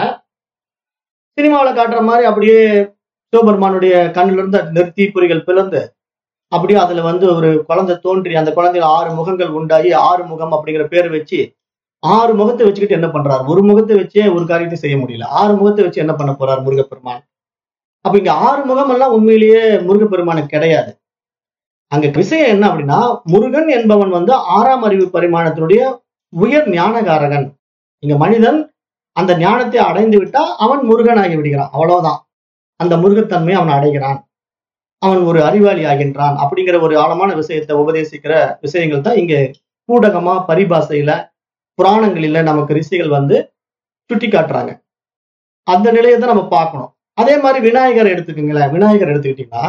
சினிமாவில் காட்டுற மாதிரி அப்படியே சிவபெருமானுடைய கண்ணில இருந்து நெருத்தி பொறிகள் பிளந்து அப்படியே அதுல வந்து ஒரு குழந்தை தோன்றி அந்த குழந்தையில ஆறு முகங்கள் உண்டாகி ஆறு முகம் அப்படிங்கிற பேர் வச்சு ஆறு முகத்தை வச்சுக்கிட்டு என்ன பண்றாரு ஒரு முகத்தை வச்சே ஒரு காரியத்தை செய்ய முடியல ஆறு முகத்தை வச்சு என்ன பண்ண போறார் முருகப்பெருமான் அப்ப இங்க ஆறு முகம் எல்லாம் உண்மையிலேயே முருகப்பெருமானுக்கு கிடையாது அங்க விஷயம் என்ன அப்படின்னா முருகன் என்பவன் வந்து ஆறாம் அறிவு பரிமாணத்தினுடைய உயர் ஞானகாரகன் இங்க மனிதன் அந்த ஞானத்தை அடைந்து விட்டா அவன் முருகனாகி விடுகிறான் அவ்வளவுதான் அந்த முருகத்தன்மையை அவன் அடைகிறான் அவன் ஒரு அறிவாளி ஆகின்றான் அப்படிங்கிற ஒரு ஆழமான விஷயத்தை உபதேசிக்கிற விஷயங்கள் தான் இங்க கூடகமா பரிபாசையில புராணங்களில நமக்கு ரிஷிகள் வந்து சுட்டி காட்டுறாங்க அந்த நிலையை தான் நம்ம பார்க்கணும் அதே மாதிரி விநாயகர் எடுத்துக்கோங்களேன் விநாயகர் எடுத்துக்கிட்டீங்கன்னா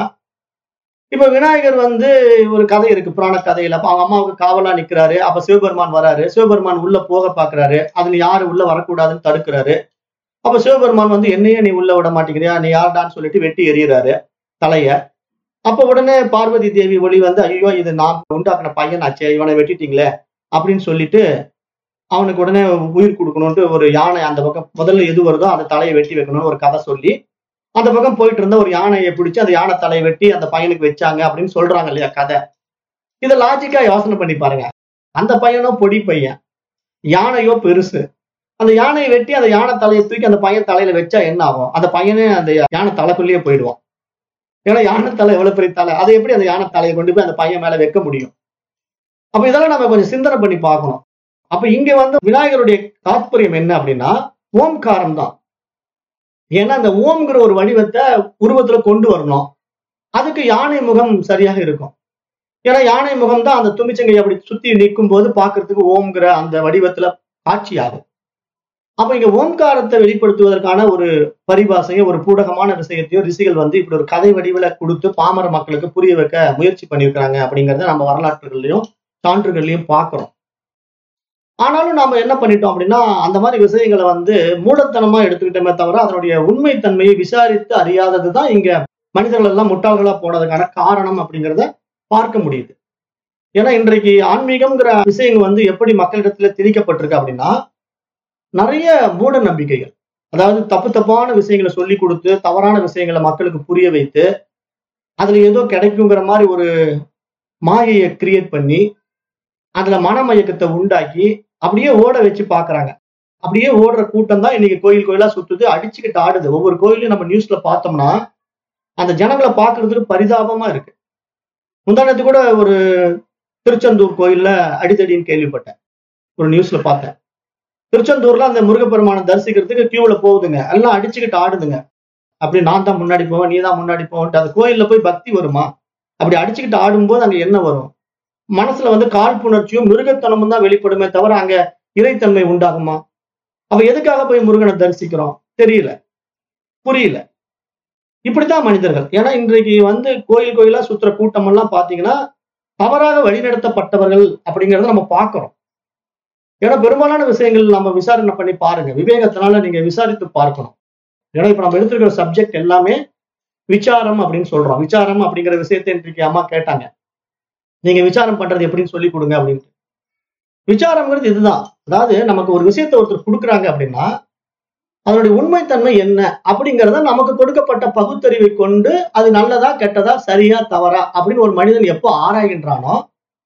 இப்ப விநாயகர் வந்து ஒரு கதை இருக்கு புராண கதையில அப்ப அவங்க அம்மாவுக்கு காவலா நிக்கிறாரு அப்ப சிவபெருமான் வராரு சிவபெருமான் உள்ள போக பாக்குறாரு அதுல யாரு உள்ள வரக்கூடாதுன்னு தடுக்கிறாரு அப்ப சிவபெருமான் வந்து என்னையே நீ உள்ள விட மாட்டேங்கிறியா நீ யார்டான்னு சொல்லிட்டு வெட்டி எறிகிறாரு தலைய அப்ப உடனே பார்வதி தேவி ஒளி வந்து ஐயோ இது நான் உண்டாக்குன பையன் ஆச்சே இவனை வெட்டிட்டீங்களே அப்படின்னு சொல்லிட்டு அவனுக்கு உடனே உயிர் கொடுக்கணும்ட்டு ஒரு யானை அந்த பக்கம் முதல்ல எது வருதோ அந்த தலையை வெட்டி வைக்கணும்னு ஒரு கதை சொல்லி அந்த பக்கம் போயிட்டு இருந்த ஒரு யானையை பிடிச்சு அந்த யானை தலையை வெட்டி அந்த பையனுக்கு வச்சாங்க அப்படின்னு சொல்றாங்க இல்லையா கதை இதை லாஜிக்கா யோசனை பண்ணி பாருங்க அந்த பையனோ பொடி பையன் யானையோ பெருசு அந்த யானையை வெட்டி அந்த யானை தலையை தூக்கி அந்த பையன் தலையில வச்சா என்ன ஆகும் அந்த பையனே அந்த யானை தலைக்குள்ளேயே போயிடுவான் ஏன்னா யானை தலை எவ்வளவு பெரிய தலை அதை எப்படி அந்த யானை தலையை கொண்டு போய் அந்த பையன் மேல வைக்க முடியும் அப்ப இதெல்லாம் நம்ம கொஞ்சம் சிந்தனை பண்ணி பார்க்கணும் அப்ப இங்க வந்து விநாயகருடைய தாத்பரியம் என்ன அப்படின்னா ஓம்காரம் தான் ஏன்னா அந்த ஓம்ங்கிற ஒரு வடிவத்தை உருவத்துல கொண்டு வரணும் அதுக்கு யானை முகம் சரியாக இருக்கும் ஏன்னா யானை முகம் தான் அந்த தும்பிச்சங்கை அப்படி சுத்தி நிற்கும் போது பாக்குறதுக்கு ஓம்ங்கிற அந்த வடிவத்துல காட்சியாகும் அப்ப இங்க ஓம்காரத்தை வெளிப்படுத்துவதற்கான ஒரு பரிபாசையோ ஒரு பூடகமான விஷயத்தையோ ரிஷிகள் வந்து இப்படி ஒரு கதை வடிவில கொடுத்து பாமர மக்களுக்கு புரிய வைக்க முயற்சி பண்ணியிருக்கிறாங்க அப்படிங்கறத நம்ம வரலாற்றுகள்லயும் சான்றுகள்லயும் பார்க்கிறோம் ஆனாலும் நாம என்ன பண்ணிட்டோம் அப்படின்னா அந்த மாதிரி விஷயங்களை வந்து மூடத்தனமா எடுத்துக்கிட்டோமே தவிர அதனுடைய உண்மைத்தன்மையை விசாரித்து அறியாததுதான் இங்க மனிதர்கள் எல்லாம் முட்டாள்களா போனதுக்கான காரணம் அப்படிங்கிறத பார்க்க முடியுது ஏன்னா இன்றைக்கு ஆன்மீகம்ங்கிற விஷயங்கள் வந்து எப்படி மக்களிடத்துல திணிக்கப்பட்டிருக்கு அப்படின்னா நிறைய மூட நம்பிக்கைகள் அதாவது தப்பு தப்பான விஷயங்களை சொல்லி கொடுத்து தவறான விஷயங்களை மக்களுக்கு புரிய வைத்து அதுல ஏதோ கிடைக்குங்கிற மாதிரி ஒரு மாயையை கிரியேட் பண்ணி அதுல மனமயக்கத்தை உண்டாக்கி அப்படியே ஓட வச்சு பாக்குறாங்க அப்படியே ஓடுற கூட்டம் தான் இன்னைக்கு கோயில் கோயிலா சுத்துது அடிச்சுக்கிட்டு ஆடுது ஒவ்வொரு கோயிலையும் நம்ம நியூஸ்ல பார்த்தோம்னா அந்த ஜனங்களை பார்க்கிறதுக்கு பரிதாபமா இருக்கு முந்தானத்து கூட ஒரு திருச்செந்தூர் கோயில்ல அடித்தடின்னு கேள்விப்பட்டேன் ஒரு நியூஸ்ல பார்த்தேன் திருச்செந்தூர்ல அந்த முருகப்பெருமானை தரிசிக்கிறதுக்கு கியூல போகுதுங்க எல்லாம் அடிச்சுக்கிட்டு ஆடுதுங்க அப்படி நான் தான் முன்னாடி போவேன் நீ தான் முன்னாடி போவேன்ட்டு அந்த கோயில்ல போய் பக்தி வருமா அப்படி அடிச்சுக்கிட்டு ஆடும்போது அங்க என்ன வரும் மனசுல வந்து காழ்ப்புணர்ச்சியும் மிருகத்தனமும் தான் வெளிப்படுமே தவிர அங்க இறைத்தன்மை உண்டாகுமா அப்ப எதுக்காக போய் முருகனை தரிசிக்கிறோம் தெரியல புரியல இப்படித்தான் மனிதர்கள் ஏன்னா இன்றைக்கு வந்து கோயில் கோயிலா சுத்துற கூட்டம் எல்லாம் பாத்தீங்கன்னா தவறாக வழிநடத்தப்பட்டவர்கள் அப்படிங்கறத நம்ம பார்க்கிறோம் ஏன்னா பெரும்பாலான விஷயங்கள் நம்ம விசாரணை பண்ணி பாருங்க விவேகத்தினால நீங்க விசாரித்து பார்க்கணும் ஏன்னா இப்ப நம்ம எடுத்துக்கிற சப்ஜெக்ட் எல்லாமே விசாரம் அப்படின்னு சொல்றோம் விசாரம் அப்படிங்கிற விஷயத்தை இன்றைக்கு அம்மா கேட்டாங்க நீங்க விசாரம் பண்றது எப்படின்னு சொல்லி கொடுங்க அப்படின்ட்டு விசாரம்ங்கிறது இதுதான் அதாவது நமக்கு ஒரு விஷயத்தை ஒருத்தர் கொடுக்குறாங்க அப்படின்னா அதனுடைய உண்மைத்தன்மை என்ன அப்படிங்கிறத நமக்கு கொடுக்கப்பட்ட பகுத்தறிவை கொண்டு அது நல்லதா கெட்டதா சரியா தவறா அப்படின்னு ஒரு மனிதன் எப்போ ஆராய்கின்றானோ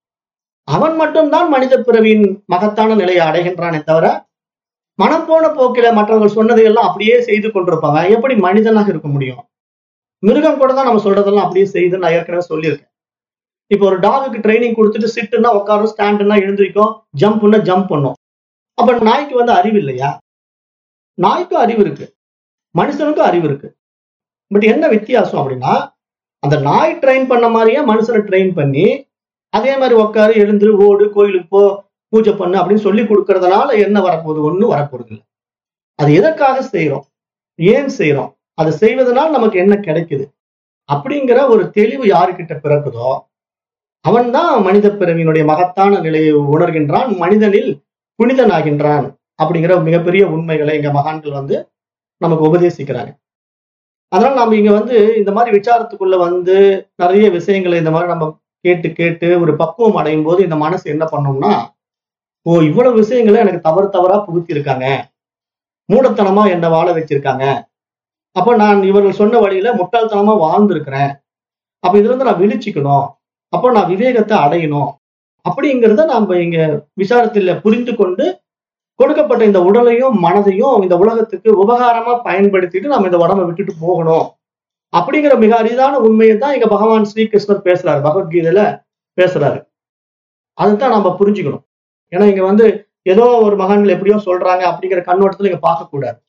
அவன் மட்டும்தான் மனித பிறவியின் மகத்தான நிலையை அடைகின்றானே தவிர மனம் போன போக்கில மற்றவர்கள் சொன்னதை எல்லாம் அப்படியே செய்து கொண்டிருப்பாங்க எப்படி மனிதனாக இருக்க முடியும் மிருகம் கூட தான் நம்ம சொல்றதெல்லாம் அப்படியே செய்து நான் ஏற்கனவே சொல்லியிருக்கேன் இப்போ ஒரு டாகுக்கு ட்ரைனிங் கொடுத்துட்டு சிட்டுன்னா உட்காரும் ஸ்டாண்டுன்னா எழுந்திருக்கும் ஜம்ப்னா ஜம்ப் பண்ணும் அப்ப நாய்க்கு வந்து அறிவு இல்லையா நாய்க்கும் அறிவு இருக்கு மனுஷனுக்கும் அறிவு இருக்கு பட் என்ன வித்தியாசம் அப்படின்னா அந்த நாய் ட்ரெயின் பண்ண மாதிரியே மனுஷனை ட்ரெயின் பண்ணி அதே மாதிரி உட்காரு எழுந்துரு ஓடு கோயிலுக்கு போ பூஜை பண்ணு அப்படின்னு சொல்லி கொடுக்கறதுனால என்ன வரப்போகுது ஒன்றும் வரப்போறது இல்லை அது எதற்காக செய்யறோம் ஏன் செய்யறோம் அதை செய்வதனால் நமக்கு என்ன கிடைக்குது அப்படிங்கிற ஒரு தெளிவு யாருக்கிட்ட பிறக்குதோ அவன்தான் மனித பிறவியினுடைய மகத்தான நிலையை உணர்கின்றான் மனிதனில் புனிதனாகின்றான் அப்படிங்கிற மிகப்பெரிய உண்மைகளை எங்க மகான்கள் வந்து நமக்கு உபதேசிக்கிறாங்க அதனால நாம இங்க வந்து இந்த மாதிரி விசாரத்துக்குள்ள வந்து நிறைய விஷயங்களை இந்த மாதிரி நம்ம கேட்டு கேட்டு ஒரு பக்குவம் அடையும் போது இந்த மனசு என்ன பண்ணோம்னா ஓ இவ்வளவு விஷயங்களை எனக்கு தவறு தவறா புகுத்தி இருக்காங்க மூடத்தனமா என்னை வாழ வச்சிருக்காங்க அப்ப நான் இவர்கள் சொன்ன வழியில முட்டாள்தனமா வாழ்ந்திருக்கிறேன் அப்ப இதுல இருந்து நான் விழிச்சுக்கணும் அப்போ நான் விவேகத்தை அடையணும் அப்படிங்கிறத நாம இங்க விசாரத்துல புரிந்து கொண்டு கொடுக்கப்பட்ட இந்த உடலையும் மனதையும் இந்த உலகத்துக்கு உபகாரமா பயன்படுத்திட்டு நம்ம இந்த உடம்பை விட்டுட்டு போகணும் அப்படிங்கிற மிக அரிதான உண்மையை தான் இங்க பகவான் ஸ்ரீகிருஷ்ணர் பேசுறாரு பகவத்கீதையில பேசுறாரு அதுதான் நம்ம புரிஞ்சுக்கணும் ஏன்னா இங்க வந்து ஏதோ ஒரு மகான்கள் எப்படியோ சொல்றாங்க அப்படிங்கிற கண்ணோட்டத்துல இங்க பார்க்க கூடாது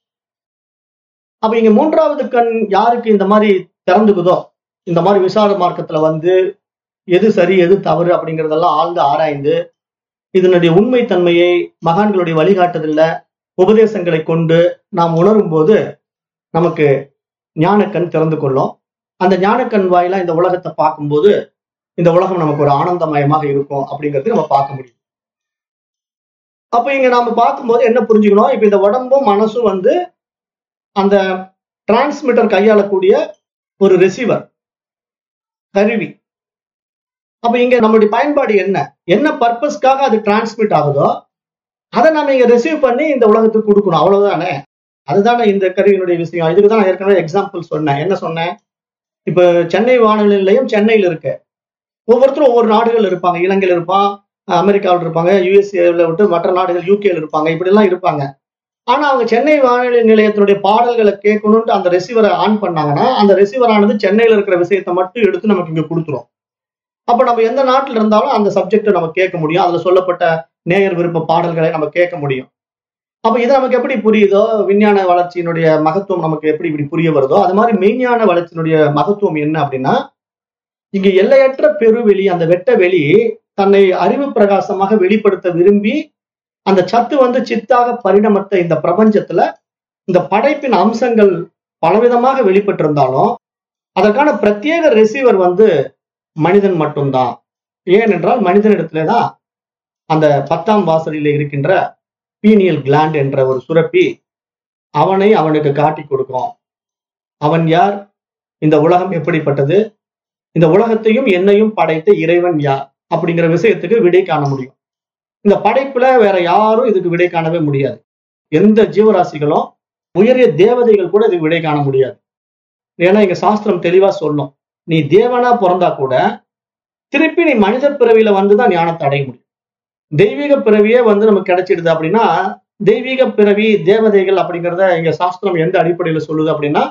அப்ப இங்க மூன்றாவது கண் யாருக்கு இந்த மாதிரி திறந்துக்குதோ இந்த மாதிரி விசார மார்க்கத்துல வந்து எது சரி எது தவறு அப்படிங்கிறதெல்லாம் ஆழ்ந்து ஆராய்ந்து இதனுடைய உண்மைத்தன்மையை மகான்களுடைய வழிகாட்டுதல்ல உபதேசங்களை கொண்டு நாம் உணரும் போது நமக்கு ஞானக்கண் திறந்து கொள்ளும் அந்த ஞானக்கண் வாயிலா இந்த உலகத்தை பார்க்கும்போது இந்த உலகம் நமக்கு ஒரு ஆனந்தமயமாக இருக்கும் அப்படிங்கிறது நம்ம பார்க்க முடியும் அப்ப இங்க நாம பார்க்கும்போது என்ன புரிஞ்சுக்கணும் இப்ப இந்த உடம்பும் மனசும் வந்து அந்த டிரான்ஸ்மிட்டர் கையாளக்கூடிய ஒரு ரிசீவர் கருவி அப்ப இங்க நம்மளுடைய பயன்பாடு என்ன என்ன பர்பஸ்க்காக அது டிரான்ஸ்மிட் ஆகுதோ அதை நம்ம இங்க ரிசீவ் பண்ணி இந்த உலகத்துக்கு கொடுக்கணும் அவ்வளவுதானே அதுதானே இந்த கருவியினுடைய விஷயம் இதுக்கு தான் நான் ஏற்கனவே எக்ஸாம்பிள் சொன்னேன் என்ன சொன்னேன் இப்ப சென்னை வானொலி நிலையம் சென்னையில் இருக்கு ஒவ்வொருத்தரும் ஒவ்வொரு நாடுகள் இருப்பாங்க இலங்கையில் இருப்பான் அமெரிக்காவில் இருப்பாங்க யூஎஸ்ஏல விட்டு மற்ற நாடுகள் யூகேல இருப்பாங்க இப்படி எல்லாம் இருப்பாங்க ஆனா அவங்க சென்னை வானொலி நிலையத்தினுடைய பாடல்களை கேட்கணும்னு அந்த ரிசீவரை ஆன் பண்ணாங்கன்னா அந்த ரிசீவர் ஆனது சென்னையில இருக்கிற விஷயத்தை மட்டும் எடுத்து நமக்கு இங்க கொடுத்துரும் அப்ப நம்ம எந்த நாட்டில் இருந்தாலும் அந்த சப்ஜெக்டை நம்ம கேட்க முடியும் அதுல சொல்லப்பட்ட நேயர் விருப்ப பாடல்களை நம்ம கேட்க முடியும் அப்ப இது நமக்கு எப்படி புரியுதோ விஞ்ஞான வளர்ச்சியினுடைய மகத்துவம் நமக்கு எப்படி இப்படி புரிய வருதோ அது மாதிரி மெய்ஞான வளர்ச்சியினுடைய மகத்துவம் என்ன அப்படின்னா இங்க எல்லையற்ற பெருவெளி அந்த வெட்ட வெளி தன்னை அறிவு பிரகாசமாக வெளிப்படுத்த விரும்பி அந்த சத்து வந்து சித்தாக பரிணமத்த இந்த பிரபஞ்சத்துல இந்த படைப்பின் அம்சங்கள் பலவிதமாக வெளிப்பட்டிருந்தாலும் அதற்கான பிரத்யேக ரிசீவர் வந்து மனிதன் மட்டும்தான் ஏனென்றால் மனிதனிடத்துல தான் அந்த பத்தாம் வாசலில் இருக்கின்ற பீனியல் கிளாண்ட் என்ற ஒரு சுரப்பி அவனை அவனுக்கு காட்டி கொடுக்கும் அவன் யார் இந்த உலகம் எப்படிப்பட்டது இந்த உலகத்தையும் என்னையும் படைத்த இறைவன் யார் அப்படிங்கிற விஷயத்துக்கு விடை காண முடியும் இந்த படைப்புல வேற யாரும் இதுக்கு விடை காணவே முடியாது எந்த ஜீவராசிகளும் உயரிய தேவதைகள் கூட இதுக்கு விடை காண முடியாது ஏன்னா இங்க சாஸ்திரம் தெளிவா சொல்லும் நீ தேவனா பிறந்தா கூட திருப்பி நீ மனித பிறவியில வந்துதான் ஞானத்தை அடைய முடியும் தெய்வீக பிறவியே வந்து நமக்கு கிடைச்சிடுது அப்படின்னா தெய்வீக பிறவி தேவதைகள் அப்படிங்கிறத இங்க சாஸ்திரம் எந்த அடிப்படையில சொல்லுது அப்படின்னா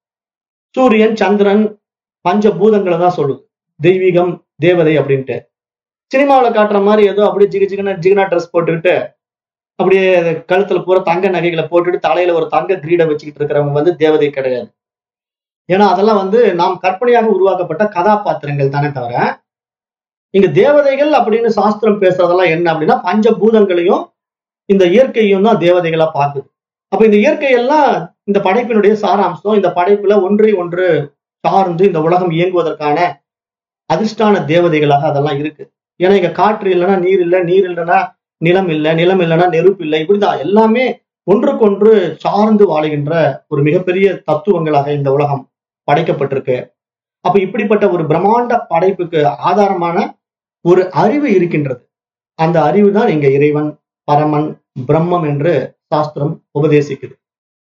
சூரியன் சந்திரன் பஞ்ச பூதங்களை தான் சொல்லுது தெய்வீகம் தேவதை அப்படின்ட்டு சினிமாவில் காட்டுற மாதிரி ஏதோ அப்படியே ஜிகு ஜிகுனா ஜிகுனா ட்ரெஸ் போட்டுக்கிட்டு அப்படியே கழுத்துல பூரா தங்க நகைகளை போட்டுட்டு தலையில ஒரு தங்க கிரீடை வச்சுக்கிட்டு இருக்கிறவங்க வந்து தேவதை கிடையாது ஏன்னா அதெல்லாம் வந்து நாம் கற்பனையாக உருவாக்கப்பட்ட கதாபாத்திரங்கள் தானே தவிர இங்க தேவதைகள் அப்படின்னு சாஸ்திரம் பேசுறதெல்லாம் என்ன அப்படின்னா பஞ்ச பூதங்களையும் இந்த இயற்கையும் தான் தேவதைகளா பார்க்குது அப்ப இந்த இயற்கையெல்லாம் இந்த படைப்பினுடைய சாராம்சம் இந்த படைப்புல ஒன்றை ஒன்று சார்ந்து இந்த உலகம் இயங்குவதற்கான அதிர்ஷ்டான தேவதைகளாக அதெல்லாம் இருக்கு ஏன்னா இங்க காற்று இல்லைன்னா நீர் இல்லை நீர் இல்லைன்னா நிலம் இல்லை நிலம் இல்லைன்னா நெருப்பு இல்லை இப்படிதான் எல்லாமே ஒன்றுக்கொன்று சார்ந்து வாழுகின்ற ஒரு மிகப்பெரிய தத்துவங்களாக இந்த உலகம் படைக்கப்பட்டிருக்கு அப்ப இப்படிப்பட்ட ஒரு பிரம்மாண்ட படைப்புக்கு ஆதாரமான ஒரு அறிவு இருக்கின்றது அந்த அறிவு தான் இங்க இறைவன் பரமன் பிரம்மம் என்று சாஸ்திரம் உபதேசிக்குது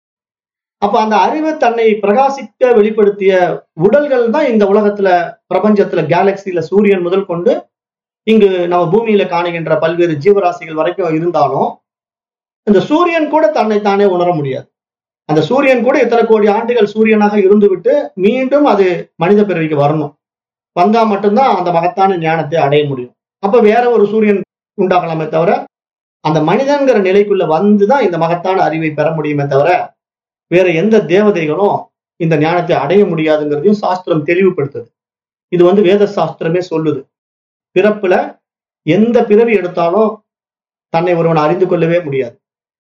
அப்ப அந்த அறிவு தன்னை பிரகாசிக்க வெளிப்படுத்திய உடல்கள் தான் இந்த உலகத்துல பிரபஞ்சத்துல கேலக்சியில சூரியன் முதல் கொண்டு இங்கு நம்ம பூமியில காணுகின்ற பல்வேறு ஜீவராசிகள் வரைக்கும் இருந்தாலும் இந்த சூரியன் கூட தன்னை தானே உணர முடியாது அந்த சூரியன் கூட எத்தனை கோடி ஆண்டுகள் சூரியனாக இருந்துவிட்டு மீண்டும் அது மனித பிறவிக்கு வரணும் வந்தா மட்டும்தான் அந்த மகத்தான ஞானத்தை அடைய முடியும் அப்ப வேற ஒரு சூரியன் உண்டாகலாமே தவிர அந்த மனிதன்கிற நிலைக்குள்ள வந்துதான் இந்த மகத்தான அறிவை பெற முடியுமே தவிர வேற எந்த தேவதைகளும் இந்த ஞானத்தை அடைய முடியாதுங்கிறதையும் சாஸ்திரம் தெளிவுபடுத்துது இது வந்து வேத சாஸ்திரமே சொல்லுது பிறப்புல எந்த பிறவி எடுத்தாலும் தன்னை ஒருவன் அறிந்து கொள்ளவே முடியாது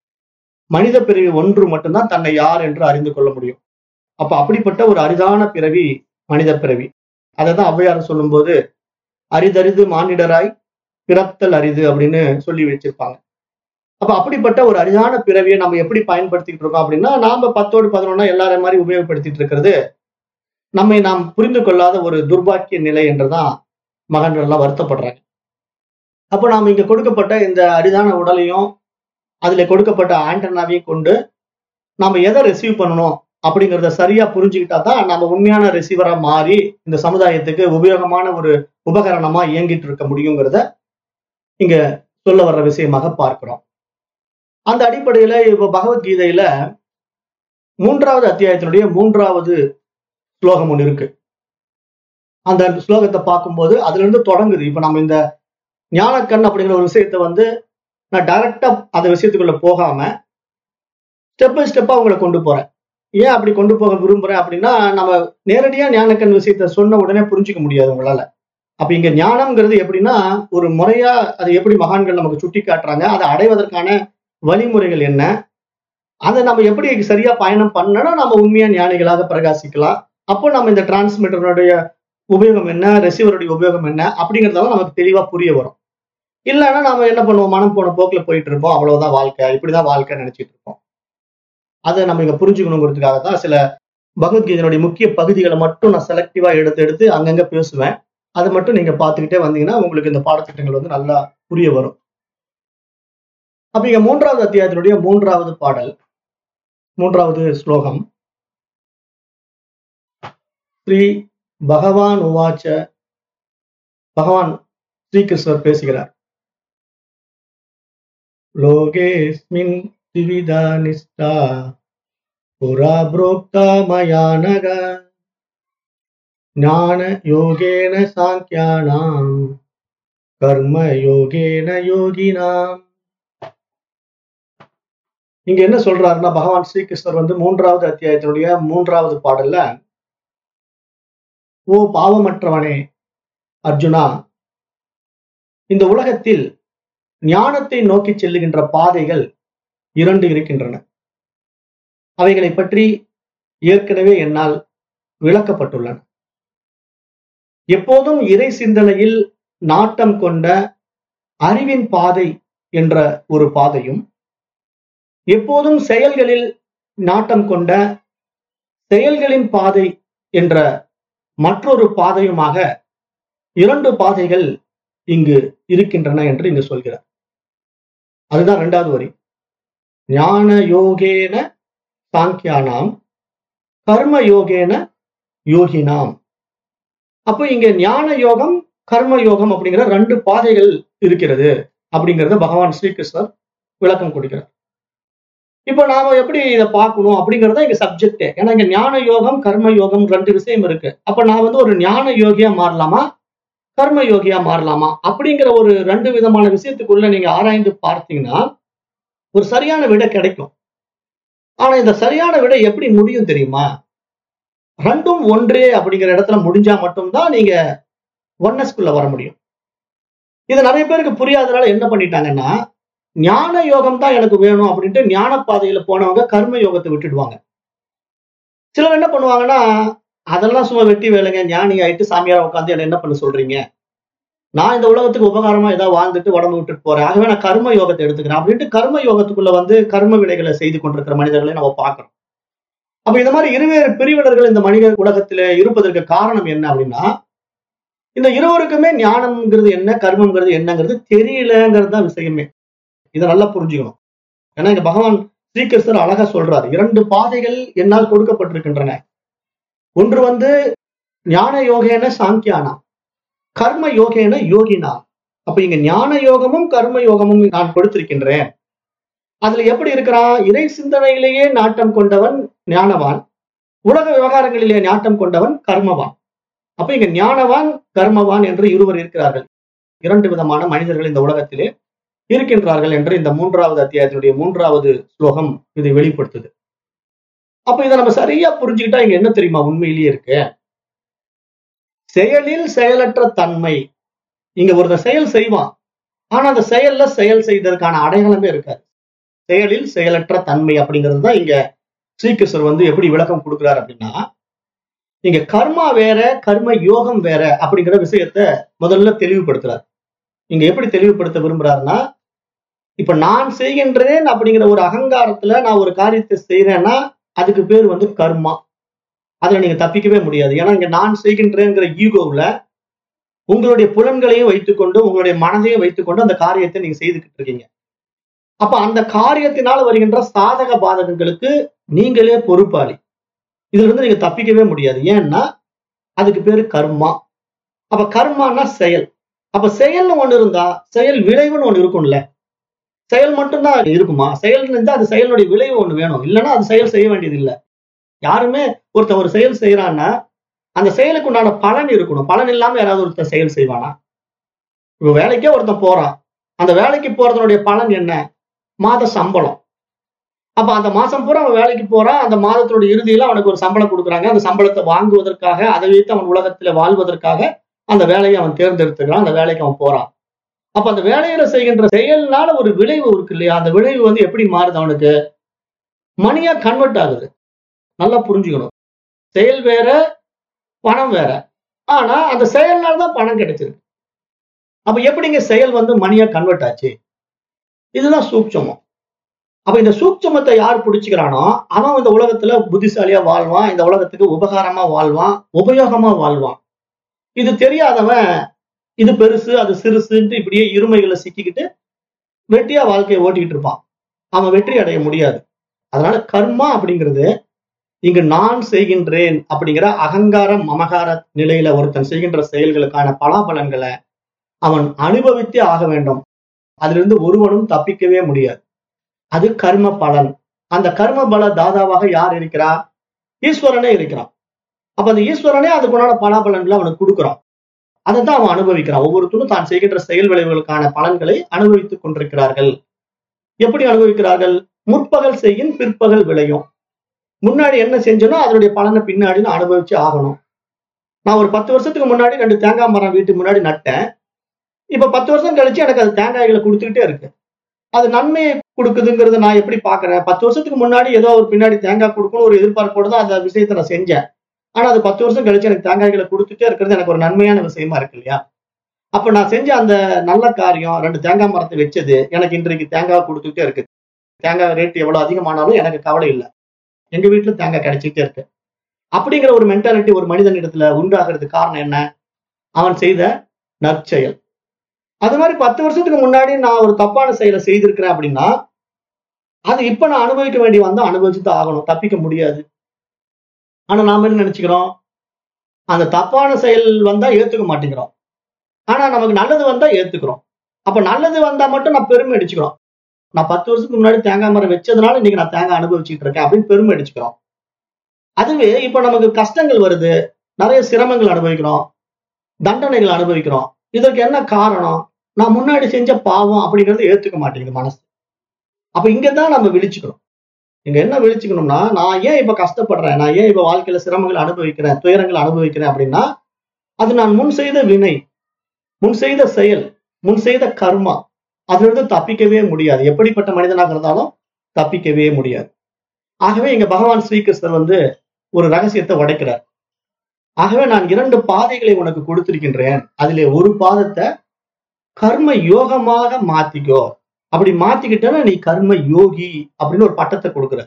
மனித பிறவி ஒன்று மட்டும்தான் தன்னை யார் என்று அறிந்து கொள்ள முடியும் அப்ப அப்படிப்பட்ட ஒரு அரிதான பிறவி மனித பிறவி அதை தான் ஔவையார் சொல்லும்போது அரிதரிது மானிடராய் பிறத்தல் அரிது அப்படின்னு சொல்லி வச்சிருப்பாங்க அப்ப அப்படிப்பட்ட ஒரு அரிதான பிறவியை நம்ம எப்படி பயன்படுத்திக்கிட்டு இருக்கோம் அப்படின்னா நாம பத்தோடு பதினொன்னா எல்லாரும் மாதிரி உபயோகப்படுத்திட்டு இருக்கிறது நம்மை நாம் புரிந்து கொள்ளாத ஒரு துர்பாக்கிய நிலை என்றுதான் மகன்கள் எல்லாம் வருத்தப்படுறாங்க அப்போ நாம் இங்க கொடுக்கப்பட்ட இந்த அரிதான உடலையும் அதுல கொடுக்கப்பட்ட ஆண்டனாவையும் கொண்டு நாம எதை ரிசீவ் பண்ணணும் அப்படிங்கிறத சரியா புரிஞ்சுக்கிட்டா தான் நம்ம உண்மையான ரிசீவரா மாறி இந்த சமுதாயத்துக்கு உபயோகமான ஒரு உபகரணமா இயங்கிட்டு இருக்க முடியுங்கிறத இங்க சொல்ல வர்ற விஷயமாக பார்க்கிறோம் அந்த அடிப்படையில இப்ப பகவத்கீதையில மூன்றாவது அத்தியாயத்தினுடைய மூன்றாவது ஸ்லோகம் ஒன்று இருக்கு அந்த ஸ்லோகத்தை பார்க்கும்போது அதுல இருந்து தொடங்குது இப்ப நம்ம இந்த ஞானக்கண் அப்படிங்கிற ஒரு விஷயத்த வந்து நான் டைரக்டா அந்த விஷயத்துக்குள்ள போகாம ஸ்டெப் பை ஸ்டெப்பா அவங்களை கொண்டு போறேன் ஏன் அப்படி கொண்டு போக விரும்புறேன் அப்படின்னா நம்ம நேரடியா ஞானக்கண் விஷயத்த சொன்ன உடனே புரிஞ்சுக்க முடியாது உங்களால அப்ப இங்க ஞானம்ங்கிறது எப்படின்னா ஒரு முறையா அதை எப்படி மகான்கள் நமக்கு சுட்டி காட்டுறாங்க அதை அடைவதற்கான வழிமுறைகள் என்ன அதை நம்ம எப்படி சரியா பயணம் பண்ணனா நம்ம உண்மையா ஞானிகளாக பிரகாசிக்கலாம் அப்போ நம்ம இந்த டிரான்ஸ்மிட்டருடைய உபயோகம் என்ன ரிசீவருடைய உபயோகம் என்ன அப்படிங்கறதெல்லாம் நமக்கு தெளிவா புரிய வரும் இல்லைன்னா நாம என்ன பண்ணுவோம் மனம் போன போக்குல போயிட்டு இருப்போம் அவ்வளவுதான் வாழ்க்கை இப்படிதான் வாழ்க்கை நினைச்சிட்டு இருப்போம் அதை நம்ம இங்க புரிஞ்சுக்கணுங்கிறதுக்காக தான் சில பகவத்கீதையினுடைய முக்கிய பகுதிகளை மட்டும் நான் செலக்டிவா எடுத்து எடுத்து அங்கங்க பேசுவேன் அதை மட்டும் நீங்க பார்த்துக்கிட்டே வந்தீங்கன்னா உங்களுக்கு இந்த பாடத்திட்டங்கள் வந்து நல்லா புரிய வரும் அப்ப இங்க மூன்றாவது அத்தியாயத்தினுடைய மூன்றாவது பாடல் மூன்றாவது ஸ்லோகம் ஸ்ரீ பகவான் உவாச்ச பகவான் ஸ்ரீகிருஷ்ணர் பேசுகிறார் லோகேஸ்மின் திவிதா நிஷ்டா புரா புரோக்தா மயா நக ஞான யோகேன சாங்கியானாம் கர்ம யோகேன யோகினாம் இங்க என்ன சொல்றாருன்னா பகவான் ஸ்ரீகிருஷ்ணர் வந்து மூன்றாவது அத்தியாயத்தினுடைய மூன்றாவது பாடல்ல ஓ பாவமற்றவனே அர்ஜுனா இந்த உலகத்தில் ஞானத்தை நோக்கி செல்லுகின்ற பாதைகள் இரண்டு இருக்கின்றன அவைகளை பற்றி ஏற்கனவே என்னால் விளக்கப்பட்டுள்ளன எப்போதும் இறை சிந்தனையில் நாட்டம் கொண்ட அறிவின் பாதை என்ற ஒரு பாதையும் எப்போதும் செயல்களில் நாட்டம் கொண்ட செயல்களின் பாதை என்ற மற்றொரு பாதையுமாக இரண்டு பாதைகள் இங்கு இருக்கின்றன என்று இங்கு சொல்கிறார் அதுதான் இரண்டாவது வரி ஞான யோகேன சாங்கியானாம் கர்ம யோகேன யோகினாம் அப்போ இங்க ஞான யோகம் கர்ம யோகம் அப்படிங்கிற ரெண்டு பாதைகள் இருக்கிறது அப்படிங்கறத பகவான் ஸ்ரீகிருஷ்ணர் விளக்கம் கொடுக்கிறார் இப்போ நாம எப்படி இதை பார்க்கணும் அப்படிங்கறத இங்க சப்ஜெக்ட் ஏன்னா இங்க ஞான யோகம் கர்ம யோகம் ரெண்டு விஷயம் இருக்கு அப்ப நான் வந்து ஒரு ஞான யோகியா மாறலாமா கர்ம யோகியா மாறலாமா அப்படிங்கிற ஒரு ரெண்டு விதமான விஷயத்துக்குள்ள நீங்க ஆராய்ந்து பார்த்தீங்கன்னா ஒரு சரியான விடை கிடைக்கும் ஆனா இந்த சரியான விடை எப்படி முடியும் தெரியுமா ரெண்டும் ஒன்றே அப்படிங்கிற இடத்துல முடிஞ்சா மட்டும்தான் நீங்க ஒன்னஸ்குள்ள வர முடியும் இது நிறைய பேருக்கு புரியாதனால என்ன பண்ணிட்டாங்கன்னா ஞான யோகம் தான் எனக்கு வேணும் அப்படின்ட்டு ஞான பாதையில போனவங்க கர்ம யோகத்தை விட்டுடுவாங்க சிலர் என்ன பண்ணுவாங்கன்னா அதெல்லாம் சும்மா வெட்டி வேலைங்க ஞானி ஆயிட்டு சாமியார் உட்காந்து என்ன என்ன பண்ண சொல்றீங்க நான் இந்த உலகத்துக்கு உபகாரமா ஏதாவது வாழ்ந்துட்டு உடம்பு விட்டுட்டு போறேன் ஆகவே நான் கர்ம யோகத்தை எடுத்துக்கிறேன் அப்படின்ட்டு கர்ம யோகத்துக்குள்ள வந்து கர்ம வினைகளை செய்து கொண்டிருக்கிற மனிதர்களை நம்ம பார்க்கிறோம் அப்ப இந்த மாதிரி இருவேறு பிரிவினர்கள் இந்த மனித உலகத்துல இருப்பதற்கு காரணம் என்ன அப்படின்னா இந்த இருவருக்குமே ஞானம்ங்கிறது என்ன கர்மம்ங்கிறது என்னங்கிறது தெரியலங்கிறது தான் விஷயமே இதை நல்லா புரிஞ்சுக்கணும் ஏன்னா இங்க பகவான் ஸ்ரீகிருஷ்ணர் அழகா சொல்றாரு இரண்டு பாதைகள் என்னால் கொடுக்கப்பட்டிருக்கின்றன ஒன்று வந்து ஞான யோகேன சாங்கியானா கர்ம யோகேன யோகினா அப்ப இங்க ஞான யோகமும் கர்ம யோகமும் நான் கொடுத்திருக்கின்றேன் அதுல எப்படி இருக்கிறான் இறை சிந்தனையிலேயே நாட்டம் கொண்டவன் ஞானவான் உலக விவகாரங்களிலே நாட்டம் கொண்டவன் கர்மவான் அப்ப இங்க ஞானவான் கர்மவான் என்று இருவர் இருக்கிறார்கள் இரண்டு விதமான மனிதர்கள் இந்த உலகத்திலே இருக்கின்றார்கள் என்று இந்த மூன்றாவது அத்தியாயத்தினுடைய மூன்றாவது ஸ்லோகம் இதை வெளிப்படுத்துது அப்ப இதை நம்ம சரியா புரிஞ்சுக்கிட்டா இங்க என்ன தெரியுமா உண்மையிலேயே இருக்கு செயலில் செயலற்ற தன்மை இங்க ஒருத்தன் செயல் செய்வான் ஆனா அந்த செயல்ல செயல் செய்ததற்கான அடையாளமே இருக்காது செயலில் செயலற்ற தன்மை அப்படிங்கிறது தான் இங்க ஸ்ரீகிருஷ்ணர் வந்து எப்படி விளக்கம் கொடுக்குறாரு அப்படின்னா இங்க கர்மா வேற கர்ம யோகம் வேற அப்படிங்கிற விஷயத்த முதல்ல தெளிவுபடுத்துறாரு இங்க எப்படி தெளிவுபடுத்த விரும்புறாருன்னா இப்ப நான் செய்கின்றேன் அப்படிங்கிற ஒரு அகங்காரத்துல நான் ஒரு காரியத்தை செய்யறேன்னா அதுக்கு பேர் வந்து கர்மா அதுல நீங்க தப்பிக்கவே முடியாது ஏன்னா இங்க நான் செய்கின்றேங்கிற ஈகோவுல உங்களுடைய புலன்களையும் வைத்துக்கொண்டு உங்களுடைய மனதையும் வைத்துக்கொண்டு அந்த காரியத்தை நீங்க செய்துக்கிட்டு இருக்கீங்க அப்ப அந்த காரியத்தினால வருகின்ற சாதக பாதகங்களுக்கு நீங்களே பொறுப்பாளி இதுல இருந்து நீங்க தப்பிக்கவே முடியாது ஏன்னா அதுக்கு பேரு கர்மா அப்ப கர்மானா செயல் அப்ப செயல்னு ஒண்ணு இருந்தா செயல் விளைவுன்னு ஒண்ணு இருக்கும்ல செயல் மட்டும்தான் இருக்குமா செயல் இருந்தா அது செயலுடைய விளைவு ஒண்ணு வேணும் இல்லைன்னா அது செயல் செய்ய வேண்டியது இல்லை யாருமே ஒருத்தன் ஒரு செயல் செய்யறான்னா அந்த செயலுக்கு உண்டான பலன் இருக்கணும் பலன் இல்லாம யாராவது ஒருத்தன் செயல் செய்வானா இப்ப வேலைக்கே ஒருத்தன் போறான் அந்த வேலைக்கு போறதனுடைய பலன் என்ன மாத சம்பளம் அப்ப அந்த மாசம் பூரா அவன் வேலைக்கு போறான் அந்த மாதத்தினுடைய இறுதியில அவனுக்கு ஒரு சம்பளம் கொடுக்குறாங்க அந்த சம்பளத்தை வாங்குவதற்காக அதை வைத்து அவன் உலகத்துல வாழ்வதற்காக அந்த வேலையை அவன் தேர்ந்தெடுத்துக்கிறான் அந்த வேலைக்கு அவன் போறான் அப்ப அந்த வேலையில செய்கின்ற செயல்னால ஒரு விளைவு இருக்கு இல்லையா அந்த விளைவு வந்து எப்படி மாறுது அவனுக்கு மணியா கன்வெர்ட் ஆகுது நல்லா புரிஞ்சுக்கணும் செயல் வேற பணம் வேற ஆனா அந்த செயல்னால தான் பணம் கிடைச்சிருக்கு அப்ப எப்படிங்க செயல் வந்து மணியா கன்வெர்ட் ஆச்சு இதுதான் சூட்சமம் அப்ப இந்த சூட்சமத்தை யார் பிடிச்சுக்கிறானோ அவன் இந்த உலகத்துல புத்திசாலியா வாழ்வான் இந்த உலகத்துக்கு உபகாரமா வாழ்வான் உபயோகமா வாழ்வான் இது தெரியாதவன் இது பெருசு அது சிறுசுன்ட்டு இப்படியே இருமைகளை சிக்கிக்கிட்டு வெட்டியா வாழ்க்கையை ஓட்டிக்கிட்டு இருப்பான் அவன் வெற்றி அடைய முடியாது அதனால கர்மா அப்படிங்கிறது இங்கு நான் செய்கின்றேன் அப்படிங்கிற அகங்கார மமகார நிலையில ஒருத்தன் செய்கின்ற செயல்களுக்கான பலாபலன்களை அவன் அனுபவித்தே ஆக வேண்டும் அதிலிருந்து ஒருவனும் தப்பிக்கவே முடியாது அது கர்ம பலன் அந்த கர்ம பல தாதாவாக யார் இருக்கிறா ஈஸ்வரனே இருக்கிறான் அப்ப அந்த ஈஸ்வரனே அதுக்குண்டான பலாபலன்களை அவனுக்கு கொடுக்குறான் அதை தான் அவன் அனுபவிக்கிறான் ஒவ்வொருத்தரும் தான் செய்கின்ற செயல் விளைவுகளுக்கான பலன்களை அனுபவித்துக் கொண்டிருக்கிறார்கள் எப்படி அனுபவிக்கிறார்கள் முற்பகல் செய்யின் பிற்பகல் விளையும் முன்னாடி என்ன செஞ்சனோ அதனுடைய பலனை பின்னாடி நான் அனுபவிச்சு ஆகணும் நான் ஒரு பத்து வருஷத்துக்கு முன்னாடி ரெண்டு தேங்காய் மரம் வீட்டுக்கு முன்னாடி நட்டேன் இப்ப பத்து வருஷம் கழிச்சு எனக்கு அது தேங்காய்களை கொடுத்துக்கிட்டே இருக்கு அது நன்மையை கொடுக்குதுங்கிறத நான் எப்படி பாக்குறேன் பத்து வருஷத்துக்கு முன்னாடி ஏதோ ஒரு பின்னாடி தேங்காய் கொடுக்கணும் ஒரு எதிர்பார்ப்போட தான் அந்த விஷயத்தை நான் செஞ்சேன் ஆனா அது பத்து வருஷம் கழிச்சு எனக்கு தேங்காய்களை கொடுத்துட்டே இருக்கிறது எனக்கு ஒரு நன்மையான விஷயமா இருக்கு இல்லையா அப்ப நான் செஞ்ச அந்த நல்ல காரியம் ரெண்டு தேங்காய் மரத்தை வச்சது எனக்கு இன்றைக்கு தேங்காய் கொடுத்துட்டே இருக்கு தேங்காய் ரேட் எவ்வளவு அதிகமானாலும் எனக்கு கவலை இல்லை எங்க வீட்டுல தேங்காய் கிடைச்சிட்டே இருக்கு அப்படிங்கிற ஒரு மென்டாலிட்டி ஒரு மனிதனிடத்துல உண்டாகிறதுக்கு காரணம் என்ன அவன் செய்த நற்செயல் அது மாதிரி பத்து வருஷத்துக்கு முன்னாடி நான் ஒரு தப்பான செயலை செய்திருக்கிறேன் அப்படின்னா அது இப்ப நான் அனுபவிக்க வேண்டி வந்தா அனுபவிச்சு தான் ஆகணும் தப்பிக்க முடியாது ஆனா நாம என்ன நினைச்சுக்கிறோம் அந்த தப்பான செயல் வந்தா ஏத்துக்க மாட்டேங்கிறோம் ஆனா நமக்கு நல்லது வந்தா ஏத்துக்கிறோம் அப்ப நல்லது வந்தா மட்டும் நான் பெருமை அடிச்சுக்கிறோம் நான் பத்து வருஷத்துக்கு முன்னாடி தேங்காய் மரம் வச்சதுனால இன்னைக்கு நான் தேங்காய் அனுபவிச்சுட்டு இருக்கேன் அப்படின்னு பெருமை அடிச்சுக்கிறோம் அதுவே இப்ப நமக்கு கஷ்டங்கள் வருது நிறைய சிரமங்கள் அனுபவிக்கிறோம் தண்டனைகள் அனுபவிக்கிறோம் இதற்கு என்ன காரணம் நான் முன்னாடி செஞ்ச பாவம் அப்படிங்கறத ஏத்துக்க மாட்டேங்குது மனசு அப்ப இங்கதான் நம்ம விழிச்சுக்கணும் இங்க என்ன விழிச்சுக்கணும்னா நான் ஏன் இப்ப கஷ்டப்படுறேன் நான் ஏன் இப்ப வாழ்க்கையில சிரமங்கள் அனுபவிக்கிறேன் துயரங்கள் அனுபவிக்கிறேன் அப்படின்னா அது நான் முன் செய்த வினை முன் செய்த செயல் முன் செய்த கர்மா அதிலிருந்து தப்பிக்கவே முடியாது எப்படிப்பட்ட மனிதனாக இருந்தாலும் தப்பிக்கவே முடியாது ஆகவே இங்க பகவான் ஸ்ரீகிருஷ்ணர் வந்து ஒரு ரகசியத்தை உடைக்கிறார் ஆகவே நான் இரண்டு பாதைகளை உனக்கு கொடுத்திருக்கின்றேன் அதிலே ஒரு பாதத்தை கர்ம யோகமாக மாத்திக்கோ அப்படி மாத்திக்கிட்டேன்னா நீ கர்ம யோகி அப்படின்னு ஒரு பட்டத்தை கொடுக்குற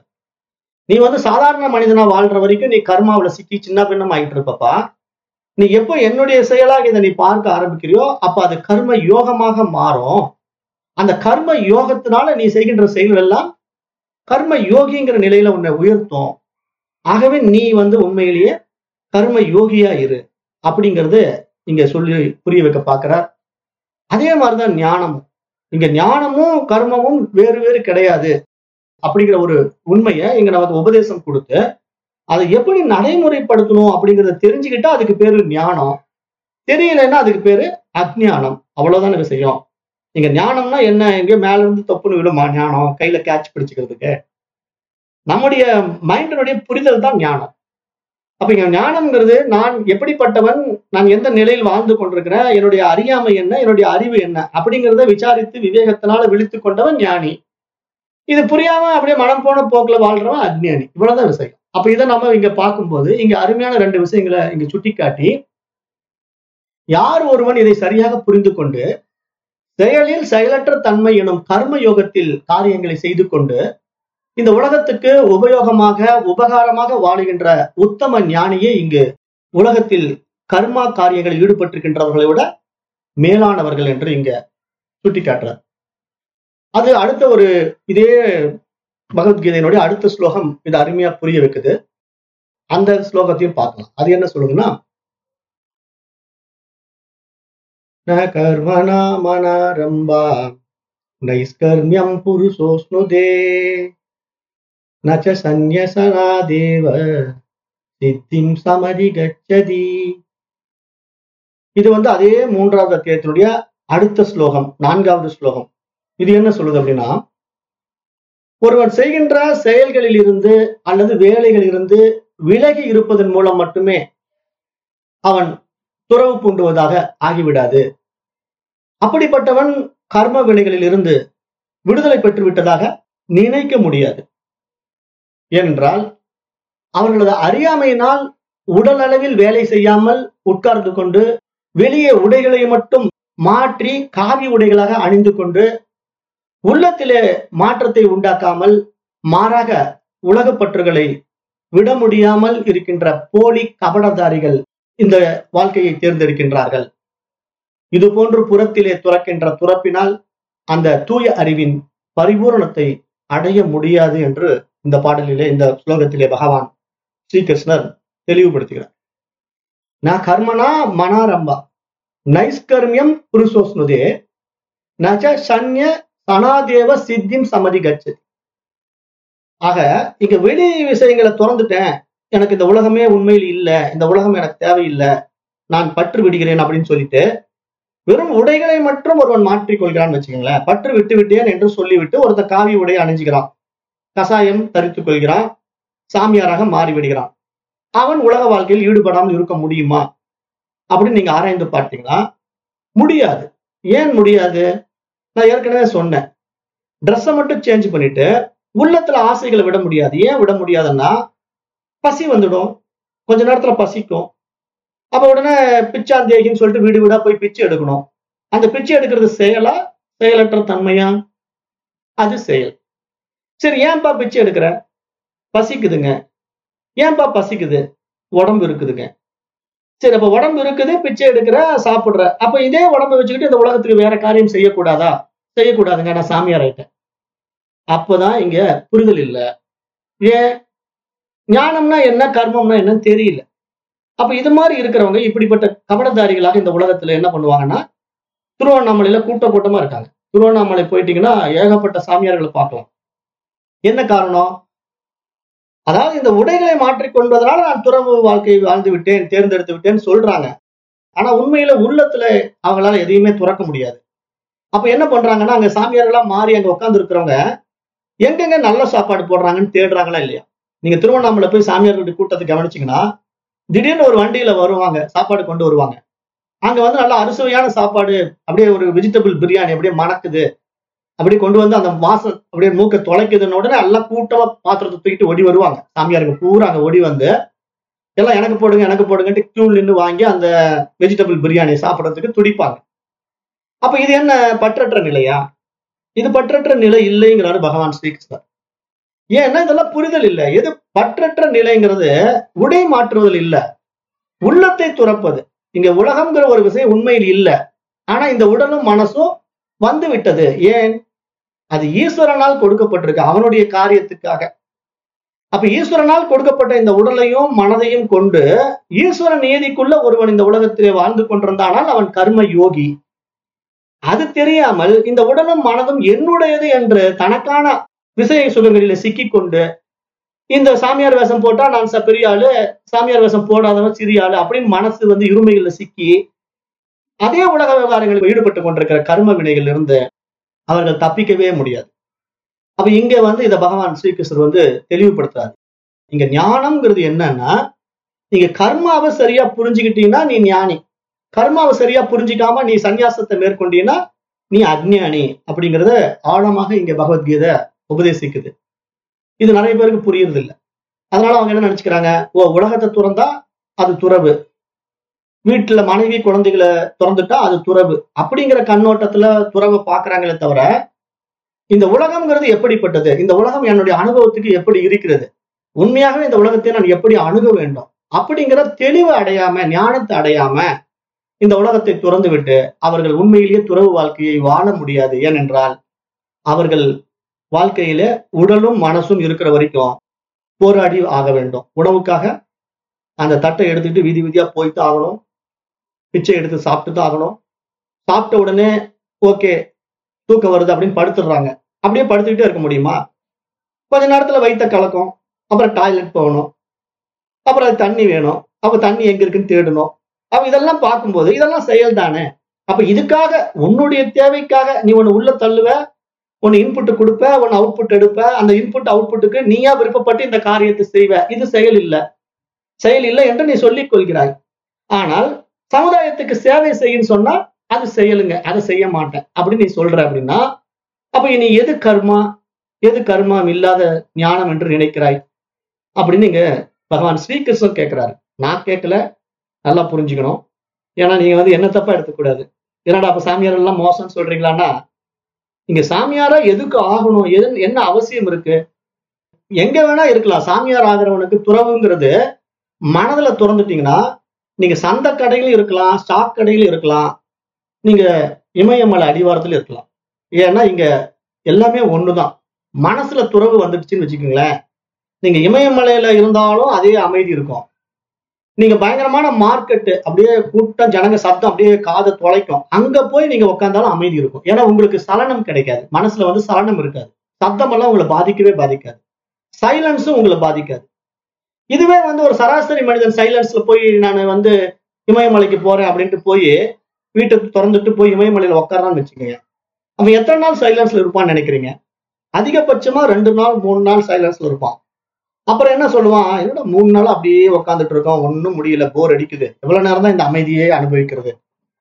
நீ வந்து சாதாரண மனிதனா வாழ்ற வரைக்கும் நீ கர்மாவுல சிக்கி சின்ன பின்னம் ஆயிட்டு இருப்பப்பா நீ எப்போ என்னுடைய செயலாக இதை நீ பார்க்க ஆரம்பிக்கிறியோ அப்ப அது கர்ம யோகமாக மாறும் அந்த கர்ம யோகத்தினால நீ செய்கின்ற செயல்கள் எல்லாம் கர்ம யோகிங்கிற நிலையில உன்னை உயர்த்தும் ஆகவே நீ வந்து உண்மையிலேயே கர்ம யோகியா இரு அப்படிங்கிறது இங்க சொல்லி புரிய வைக்க பார்க்கிறார் அதே மாதிரிதான் ஞானமும் இங்க ஞானமும் கர்மமும் வேறு வேறு கிடையாது அப்படிங்கிற ஒரு உண்மையை இங்க நமக்கு உபதேசம் கொடுத்து அதை எப்படி நடைமுறைப்படுத்தணும் அப்படிங்கறத தெரிஞ்சுக்கிட்டா அதுக்கு பேரு ஞானம் தெரியலைன்னா அதுக்கு பேரு அஜ்ஞானம் அவ்வளவுதான விஷயம் இங்க ஞானம்னா என்ன எங்க மேல இருந்து தொப்புன்னு விழுமா ஞானம் கையில கேட்ச் பிடிச்சுக்கிறதுக்கு நம்முடைய மைண்டினுடைய புரிதல் தான் ஞானம் அப்ப இங்க ஞானம்ங்கிறது நான் எப்படிப்பட்டவன் நான் எந்த நிலையில் வாழ்ந்து கொண்டிருக்கிறேன் என்னுடைய அறியாமை என்ன என்னுடைய அறிவு என்ன அப்படிங்கிறத விசாரித்து விவேகத்தினால விழித்து கொண்டவன் ஞானி இது புரியாம அப்படியே மனம் போன போக்குல வாழ்றவன் அஜ்ஞானி இவ்வளவுதான் விஷயம் அப்ப இதை நம்ம இங்க பார்க்கும்போது இங்க அருமையான ரெண்டு விஷயங்களை இங்க சுட்டிக்காட்டி யார் ஒருவன் இதை சரியாக புரிந்து கொண்டு செயலில் செயலற்ற தன்மை எனும் கர்ம யோகத்தில் காரியங்களை செய்து கொண்டு இந்த உலகத்துக்கு உபயோகமாக உபகாரமாக வாழுகின்ற உத்தம ஞானியே இங்கு உலகத்தில் கர்மா காரியங்களில் ஈடுபட்டிருக்கின்றவர்களை விட மேலானவர்கள் என்று இங்க சுட்டிக்காட்டுறார் அது அடுத்த ஒரு இதே பகவத்கீதையினுடைய அடுத்த ஸ்லோகம் இது அருமையா புரிய வைக்குது அந்த ஸ்லோகத்தையும் பார்க்கலாம் அது என்ன சொல்லுதுன்னா ந கர்மணா மனாரம்பா நைஸ்கர்மியம் புருஷோஸ்னுதே நச்ச சந்நியசனாதேவ சித்திம் சமதி கச்சதி இது வந்து அதே மூன்றாவது அத்தியாயத்தினுடைய அடுத்த ஸ்லோகம் நான்காவது ஸ்லோகம் இது என்ன சொல்லுது அப்படின்னா ஒருவன் செய்கின்ற செயல்களில் இருந்து அல்லது வேலைகளில் இருந்து விலகி இருப்பதன் மூலம் மட்டுமே அவன் துறவு பூண்டுவதாக ஆகிவிடாது அப்படிப்பட்டவன் கர்ம வினைகளில் இருந்து விடுதலை பெற்று விட்டதாக நினைக்க முடியாது ஏனென்றால் அவர்களது அறியாமையினால் உடல் அளவில் வேலை செய்யாமல் உட்கார்ந்து கொண்டு வெளியே உடைகளை மட்டும் மாற்றி காவி உடைகளாக அணிந்து கொண்டு உள்ளத்திலே மாற்றத்தை உண்டாக்காமல் மாறாக உலகப் பற்றுகளை விட முடியாமல் இருக்கின்ற போலி கபடதாரிகள் இந்த வாழ்க்கையை தேர்ந்தெடுக்கின்றார்கள் இது போன்று புறத்திலே துறக்கின்ற துறப்பினால் அந்த தூய அறிவின் பரிபூரணத்தை அடைய முடியாது என்று இந்த பாடலிலே இந்த ஸ்லோகத்திலே பகவான் ஸ்ரீகிருஷ்ணர் தெளிவுபடுத்துகிறார் நான் கர்மனா மனாரம்பா நைஸ்கர்மியம் புருஷோஸ்னுதே நச்ச சன்ய சனாதேவ சித்திம் சமதி கச்சதி ஆக இங்க வெளி விஷயங்களை திறந்துட்டேன் எனக்கு இந்த உலகமே உண்மையில் இல்லை இந்த உலகம் எனக்கு தேவையில்லை நான் பற்று விடுகிறேன் அப்படின்னு சொல்லிட்டு வெறும் உடைகளை மட்டும் ஒருவன் மாற்றிக் கொள்கிறான்னு வச்சுக்கோங்களேன் பற்று விட்டு விட்டேன் என்று சொல்லிவிட்டு ஒருத்தன் காவி உடையை அணிஞ்சுக்கிறான் கசாயம் தரித்துக் கொள்கிறான் சாமியாராக மாறி விடுகிறான் அவன் உலக வாழ்க்கையில் ஈடுபடாமல் இருக்க முடியுமா அப்படின்னு நீங்க ஆராய்ந்து பார்த்தீங்கன்னா முடியாது ஏன் முடியாது நான் ஏற்கனவே சொன்னேன் ட்ரெஸ்ஸை மட்டும் சேஞ்ச் பண்ணிட்டு உள்ளத்துல ஆசைகளை விட முடியாது ஏன் விட முடியாதுன்னா பசி வந்துடும் கொஞ்ச நேரத்துல பசிக்கும் அப்ப உடனே பிச்சாந்தேகின்னு சொல்லிட்டு வீடு வீடா போய் பிச்சை எடுக்கணும் அந்த பிச்சை எடுக்கிறது செயலா செயலற்ற தன்மையா அது செயல் சரி ஏன்பா பிச்சை எடுக்கிற பசிக்குதுங்க ஏன்பா பசிக்குது உடம்பு இருக்குதுங்க சரி அப்ப உடம்பு இருக்குது பிச்சை எடுக்கிற சாப்பிடுற அப்ப இதே உடம்பை வச்சுக்கிட்டு இந்த உலகத்துக்கு வேற காரியம் செய்யக்கூடாதா செய்யக்கூடாதுங்க நான் சாமியார் ஆயிட்டேன் அப்பதான் இங்க புரிதல் இல்ல ஏன் ஞானம்னா என்ன கர்மம்னா என்னன்னு தெரியல அப்ப இது மாதிரி இருக்கிறவங்க இப்படிப்பட்ட கபடதாரிகளாக இந்த உலகத்துல என்ன பண்ணுவாங்கன்னா திருவண்ணாமலையில கூட்ட கூட்டமா இருக்காங்க திருவண்ணாமலை போயிட்டீங்கன்னா ஏகப்பட்ட சாமியார்களை பார்க்கலாம் என்ன காரணம் அதாவது இந்த உடைகளை மாற்றிக்கொண்டதுனால நான் துறவு வாழ்க்கையை வாழ்ந்து விட்டேன் தேர்ந்தெடுத்து விட்டேன்னு சொல்றாங்க ஆனா உண்மையில உள்ளத்துல அவங்களால எதையுமே துறக்க முடியாது அப்ப என்ன பண்றாங்கன்னா அங்க சாமியார்களா மாறி அங்க உட்கார்ந்து இருக்கிறவங்க எங்கெங்க நல்ல சாப்பாடு போடுறாங்கன்னு தேடுறாங்களா இல்லையா நீங்க திருவண்ணாமலை போய் சாமியார்களுடைய கூட்டத்தை கவனிச்சீங்கன்னா திடீர்னு ஒரு வண்டியில வருவாங்க சாப்பாடு கொண்டு வருவாங்க அங்க வந்து நல்லா அறுசுவையான சாப்பாடு அப்படியே ஒரு வெஜிடபிள் பிரியாணி அப்படியே மணக்குது அப்படியே கொண்டு வந்து அந்த வாசம் அப்படியே மூக்க தொலைக்குதுன்னு உடனே எல்லாம் கூட்டமா பாத்திரத்தை தூக்கிட்டு ஓடி வருவாங்க சாமியாருங்க பூரா அங்க ஓடி வந்து எல்லாம் எனக்கு போடுங்க எனக்கு போடுங்கன்ட்டு கியூல் நின்று வாங்கி அந்த வெஜிடபிள் பிரியாணி சாப்பிடறதுக்கு துடிப்பாங்க அப்ப இது என்ன பற்றற்ற நிலையா இது பற்றற்ற நிலை இல்லைங்கிறாரு பகவான் ஸ்ரீகிருஷ்ணர் ஏன்னா இதெல்லாம் புரிதல் இல்லை எது பற்றற்ற நிலைங்கிறது உடை மாற்றுவதில் இல்ல உள்ளத்தை துறப்பது இங்க உலகம்ங்கிற ஒரு விஷயம் உண்மையில் இல்ல ஆனா இந்த உடலும் மனசும் வந்து விட்டது ஏன் அது ஈஸ்வரனால் கொடுக்கப்பட்டிருக்கு அவனுடைய காரியத்துக்காக அப்ப ஈஸ்வரனால் கொடுக்கப்பட்ட இந்த உடலையும் மனதையும் கொண்டு ஈஸ்வர நியதிக்குள்ள ஒருவன் இந்த உலகத்திலே வாழ்ந்து கொண்டிருந்தானால் அவன் கர்ம யோகி அது தெரியாமல் இந்த உடலும் மனதும் என்னுடையது என்று தனக்கான விசய சுகங்களில சிக்கிக்கொண்டு இந்த சாமியார் வேஷம் போட்டா நான் ச- பெரிய ஆளு சாமியார் வேஷம் போடாதவன் சிறிய ஆளு அப்படின்னு மனசு வந்து இருமைகள்ல சிக்கி அதே உலக விவகாரங்களில் ஈடுபட்டு கொண்டிருக்கிற கர்ம வினைகள் இருந்து அவர்கள் தப்பிக்கவே முடியாது அப்ப இங்க வந்து இத பகவான் ஸ்ரீகிருஷ்ணர் வந்து தெளிவுபடுத்துறாரு இங்க ஞானம்ங்கிறது என்னன்னா நீங்க கர்மாவை சரியா புரிஞ்சுக்கிட்டீங்கன்னா நீ ஞானி கர்மாவை சரியா புரிஞ்சிக்காம நீ சந்நியாசத்தை மேற்கொண்டீங்கன்னா நீ அஜ்ஞானி அப்படிங்கறத ஆழமாக இங்க பகவத்கீதை உபதேசிக்குது இது நிறைய பேருக்கு புரியுறது இல்ல அதனால அவங்க என்ன நினைச்சுக்கிறாங்க ஓ உலகத்தை துறந்தா அது துறவு வீட்டுல மனைவி குழந்தைகளை திறந்துட்டா அது துறவு அப்படிங்கிற கண்ணோட்டத்துல துறவை பாக்குறாங்களே தவிர இந்த உலகம்ங்கிறது எப்படிப்பட்டது இந்த உலகம் என்னுடைய அனுபவத்துக்கு எப்படி இருக்கிறது உண்மையாகவே இந்த உலகத்தை நான் எப்படி அணுக வேண்டும் அப்படிங்கிற தெளிவு அடையாம ஞானத்தை அடையாம இந்த உலகத்தை துறந்து விட்டு அவர்கள் உண்மையிலேயே துறவு வாழ்க்கையை வாழ முடியாது ஏனென்றால் அவர்கள் வாழ்க்கையில உடலும் மனசும் இருக்கிற வரைக்கும் போராடி ஆக வேண்டும் உணவுக்காக அந்த தட்டை எடுத்துக்கிட்டு வீதி வீதியா போய்த்து ஆகணும் பிச்சை எடுத்து சாப்பிட்டு தான் ஆகணும் சாப்பிட்ட உடனே ஓகே தூக்கம் வருது அப்படின்னு படுத்துடுறாங்க அப்படியே படுத்துக்கிட்டே இருக்க முடியுமா கொஞ்ச நேரத்துல வயித்த கலக்கும் அப்புறம் டாய்லெட் போகணும் அப்புறம் அது தண்ணி வேணும் அப்ப தண்ணி எங்க இருக்குன்னு தேடணும் அப்ப இதெல்லாம் பார்க்கும்போது இதெல்லாம் செயல் தானே அப்ப இதுக்காக உன்னுடைய தேவைக்காக நீ ஒண்ணு உள்ள தள்ளுவ ஒன்னு இன்புட் கொடுப்ப ஒன்னு அவுட்புட் எடுப்ப அந்த இன்புட் அவுட்புட்டுக்கு நீயா விருப்பப்பட்டு இந்த காரியத்தை செய்வ இது செயல் இல்ல செயல் இல்லை என்று நீ சொல்லிக் கொள்கிறாய் ஆனால் சமுதாயத்துக்கு சேவை செய்யுன்னு சொன்னா அது செயலுங்க அதை செய்ய மாட்டேன் அப்படின்னு நீ சொல்ற அப்படின்னா அப்ப நீ எது கர்மா எது கர்மா இல்லாத ஞானம் என்று நினைக்கிறாய் அப்படின்னு இங்க பகவான் ஸ்ரீகிருஷ்ணன் கேட்கிறாரு நான் கேட்கல நல்லா புரிஞ்சுக்கணும் ஏன்னா நீங்க வந்து என்ன தப்பா எடுத்துக்கூடாது என்னடா அப்ப சாமியார் எல்லாம் மோசம்னு சொல்றீங்களான்னா இங்க சாமியாரா எதுக்கு ஆகணும் எது என்ன அவசியம் இருக்கு எங்க வேணா இருக்கலாம் சாமியார் ஆகிறவனுக்கு துறவுங்கிறது மனதுல திறந்துட்டீங்கன்னா நீங்க சந்த கடையிலும் இருக்கலாம் ஸ்டாக் கடையிலும் இருக்கலாம் நீங்க இமயமலை அடிவாரத்துல இருக்கலாம் ஏன்னா இங்க எல்லாமே ஒண்ணுதான் மனசுல துறவு வந்துடுச்சுன்னு வச்சுக்கோங்களேன் நீங்க இமயமலையில இருந்தாலும் அதே அமைதி இருக்கும் நீங்க பயங்கரமான மார்க்கெட் அப்படியே கூட்டம் ஜனங்க சத்தம் அப்படியே காதை தொலைக்கும் அங்க போய் நீங்க உட்காந்தாலும் அமைதி இருக்கும் ஏன்னா உங்களுக்கு சலனம் கிடைக்காது மனசுல வந்து சலனம் இருக்காது சத்தம் எல்லாம் உங்களை பாதிக்கவே பாதிக்காது சைலன்ஸும் உங்களை பாதிக்காது இதுவே வந்து ஒரு சராசரி மனிதன் சைலன்ஸ்ல போய் நான் வந்து இமயமலைக்கு போறேன் அப்படின்ட்டு போய் வீட்டை திறந்துட்டு போய் இமயமலையில உட்காரான்னு வச்சுக்கோங்க அவன் எத்தனை நாள் சைலன்ஸ்ல இருப்பான்னு நினைக்கிறீங்க அதிகபட்சமா ரெண்டு நாள் மூணு நாள் சைலன்ஸ்ல இருப்பான் அப்புறம் என்ன சொல்லுவான் என்னடா மூணு நாள் அப்படியே உட்காந்துட்டு இருக்கோம் ஒன்றும் முடியல போர் அடிக்குது எவ்வளவு நேரம் தான் இந்த அமைதியே அனுபவிக்கிறது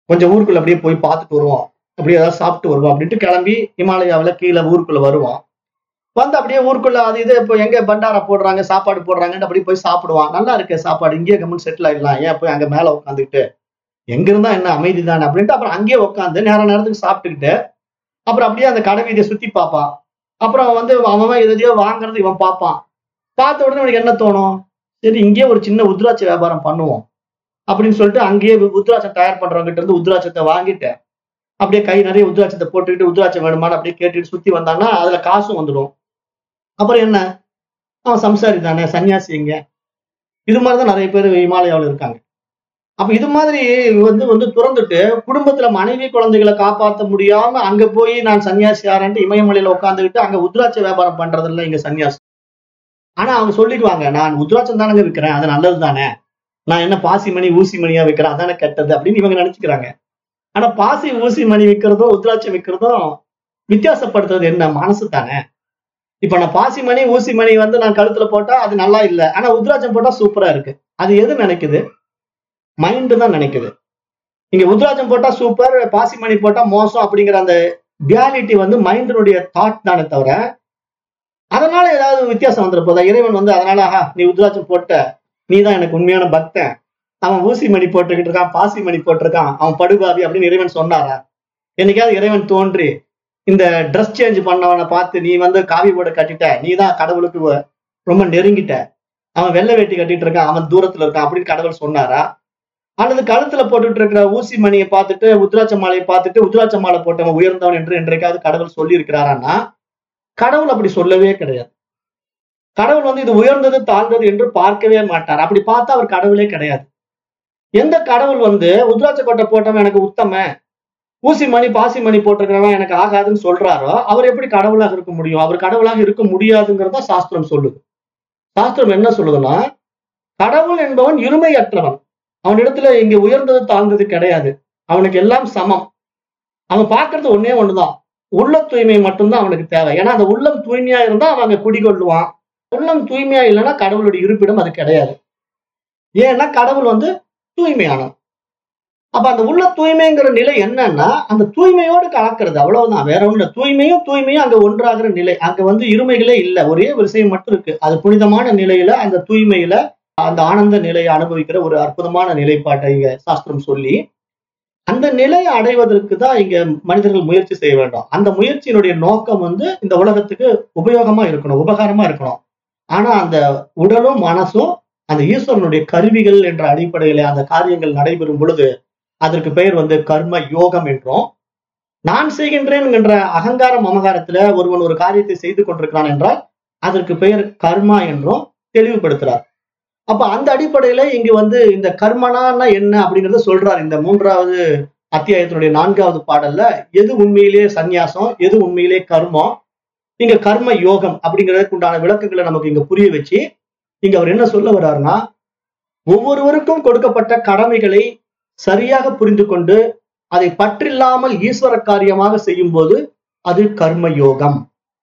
கொஞ்சம் ஊருக்குள்ள அப்படியே போய் பார்த்துட்டு வருவோம் அப்படியே ஏதாவது சாப்பிட்டு வருவோம் அப்படின்ட்டு கிளம்பி ஹிமாலயாவில் கீழே ஊருக்குள்ள வருவான் வந்து அப்படியே ஊருக்குள்ள அது இது இப்போ எங்க பண்டாரா போடுறாங்க சாப்பாடு போடுறாங்கன்னு அப்படியே போய் சாப்பிடுவான் நல்லா இருக்கு சாப்பாடு இங்கேயே கம்மன் செட்டில் ஆயிடலாம் ஏன் போய் அங்க மேல உட்காந்துக்கிட்டு எங்க இருந்தா என்ன அமைதி தானே அப்படின்ட்டு அப்புறம் அங்கேயே உட்காந்து நேர நேரத்துக்கு சாப்பிட்டுக்கிட்டு அப்புறம் அப்படியே அந்த கடை வீதியை சுத்தி பார்ப்பான் அப்புறம் வந்து அவன் எதையோ வாங்குறது இவன் பார்ப்பான் பார்த்த உடனே அவனுக்கு என்ன தோணும் சரி இங்கேயே ஒரு சின்ன உத்ராட்ச வியாபாரம் பண்ணுவோம் அப்படின்னு சொல்லிட்டு அங்கேயே உத்ராட்சம் தயார் பண்றவங்க கிட்ட இருந்து உத்ராட்சத்தை வாங்கிட்டு அப்படியே கை நிறைய உத்ராட்சத்தை போட்டுக்கிட்டு உத்ராட்சம் வேணுமான்னு அப்படியே கேட்டுட்டு சுத்தி வந்தான்னா அதுல காசும் வந்துடும் அப்புறம் என்ன அவன் சம்சாரி தானே சன்னியாசி எங்க இது மாதிரிதான் நிறைய பேர் இமாலயாவில் இருக்காங்க அப்ப இது மாதிரி வந்து வந்து துறந்துட்டு குடும்பத்துல மனைவி குழந்தைகளை காப்பாற்ற முடியாம அங்க போய் நான் சன்னியாசி யாரன்ட்டு இமயமலையில உட்காந்துக்கிட்டு அங்க உத்ராட்ச வியாபாரம் பண்றது இல்ல இங்க சன்னியாசி ஆனா அவங்க சொல்லிக்குவாங்க நான் உத்ராட்சம் தானங்க விற்கிறேன் அது நல்லது தானே நான் என்ன பாசி மணி ஊசி மணியா விற்கிறேன் அதானே கெட்டது அப்படின்னு இவங்க நினைச்சுக்கிறாங்க ஆனா பாசி ஊசி மணி விற்கிறதும் உத்ராட்சம் விற்கிறதும் வித்தியாசப்படுத்துறது என்ன மனசு தானே இப்ப நான் பாசி மணி ஊசி மணி வந்து நான் கழுத்துல போட்டா அது நல்லா இல்லை ஆனா உத்ராட்சம் போட்டா சூப்பரா இருக்கு அது எது நினைக்குது மைண்டு தான் நினைக்குது இங்க உத்ராட்சம் போட்டா சூப்பர் பாசி மணி போட்டா மோசம் அப்படிங்கிற அந்த ரியாலிட்டி வந்து மைண்டினுடைய தாட் தானே தவிர அதனால ஏதாவது வித்தியாசம் வந்துட போதா இறைவன் வந்து அதனால ஆஹா நீ உத்ராட்சம் போட்ட நீ தான் எனக்கு உண்மையான பக்தன் அவன் ஊசி மணி போட்டுக்கிட்டு இருக்கான் பாசி மணி போட்டிருக்கான் அவன் படுபாவி அப்படின்னு இறைவன் சொன்னாரா என்னைக்காவது இறைவன் தோன்றி இந்த ட்ரெஸ் சேஞ்ச் பண்ணவனை பார்த்து நீ வந்து காவி போட கட்டிட்ட நீ தான் கடவுளுக்கு வ- ரொம்ப நெருங்கிட்ட அவன் வெள்ளை வேட்டி கட்டிட்டு இருக்கான் அவன் தூரத்துல இருக்கான் அப்படின்னு கடவுள் சொன்னாரா அல்லது கழுத்துல போட்டுட்டு இருக்கிற ஊசி மணியை பார்த்துட்டு உத்ராட்ச மாலையை பார்த்துட்டு உத்ராட்ச மாலை போட்டவன் உயர்ந்தவன் என்று என்றைக்காவது கடவுள் சொல்லி இருக்கிறாரான்னா கடவுள் அப்படி சொல்லவே கிடையாது கடவுள் வந்து இது உயர்ந்தது தாழ்ந்தது என்று பார்க்கவே மாட்டார் அப்படி பார்த்தா அவர் கடவுளே கிடையாது எந்த கடவுள் வந்து உத்ராட்ச கொட்டை போட்டவன் எனக்கு உத்தம ஊசி மணி பாசி மணி போட்டிருக்கிறவன் எனக்கு ஆகாதுன்னு சொல்றாரோ அவர் எப்படி கடவுளாக இருக்க முடியும் அவர் கடவுளாக இருக்க முடியாதுங்கிறத சாஸ்திரம் சொல்லுது சாஸ்திரம் என்ன சொல்லுதுன்னா கடவுள் என்பவன் இருமையற்றவன் அவனிடத்துல இங்க உயர்ந்தது தாழ்ந்தது கிடையாது அவனுக்கு எல்லாம் சமம் அவன் பார்க்கறது ஒன்னே ஒண்ணுதான் உள்ள தூய்மை மட்டும்தான் அவனுக்கு தேவை ஏன்னா அந்த உள்ளம் தூய்மையா இருந்தா அவன் அங்க குடிகொள்ளுவான் உள்ளம் தூய்மையா இல்லைன்னா கடவுளுடைய இருப்பிடம் அது கிடையாது ஏன்னா கடவுள் வந்து தூய்மையானவன் அப்ப அந்த உள்ள தூய்மைங்கிற நிலை என்னன்னா அந்த தூய்மையோடு கலக்கிறது அவ்வளவுதான் வேற ஒண்ணு இல்ல. தூய்மையும் தூய்மையும் அங்க ஒன்றாகிற நிலை அங்க வந்து இருமைகளே இல்ல ஒரே ஒரு விஷயம் மட்டும் இருக்கு அது புனிதமான நிலையில அந்த தூய்மையில அந்த ஆனந்த நிலையை அனுபவிக்கிற ஒரு அற்புதமான நிலைப்பாட்டை இங்க சாஸ்திரம் சொல்லி அந்த நிலையை அடைவதற்கு தான் இங்க மனிதர்கள் முயற்சி செய்ய வேண்டும் அந்த முயற்சியினுடைய நோக்கம் வந்து இந்த உலகத்துக்கு உபயோகமா இருக்கணும் உபகாரமா இருக்கணும் ஆனா அந்த உடலும் மனசும் அந்த ஈஸ்வரனுடைய கருவிகள் என்ற அடிப்படையில அந்த காரியங்கள் நடைபெறும் பொழுது அதற்கு பெயர் வந்து கர்ம யோகம் என்றும் நான் செய்கின்றேன் என்ற அகங்காரம் அமகாரத்துல ஒருவன் ஒரு காரியத்தை செய்து கொண்டிருக்கிறான் என்றால் அதற்கு பெயர் கர்மா என்றும் தெளிவுபடுத்துறார் அப்ப அந்த அடிப்படையில இங்கு வந்து இந்த கர்மனான்னா என்ன அப்படிங்கறத சொல்றார் இந்த மூன்றாவது அத்தியாயத்தினுடைய நான்காவது பாடல்ல எது உண்மையிலே சந்நியாசம் எது உண்மையிலே கர்மம் இங்க கர்ம யோகம் அப்படிங்கிறதுக்கு உண்டான விளக்கங்களை நமக்கு இங்க புரிய வச்சு இங்க அவர் என்ன சொல்ல வர்றாருன்னா ஒவ்வொருவருக்கும் கொடுக்கப்பட்ட கடமைகளை சரியாக புரிந்து கொண்டு அதை பற்றில்லாமல் ஈஸ்வர காரியமாக செய்யும் போது அது கர்ம யோகம்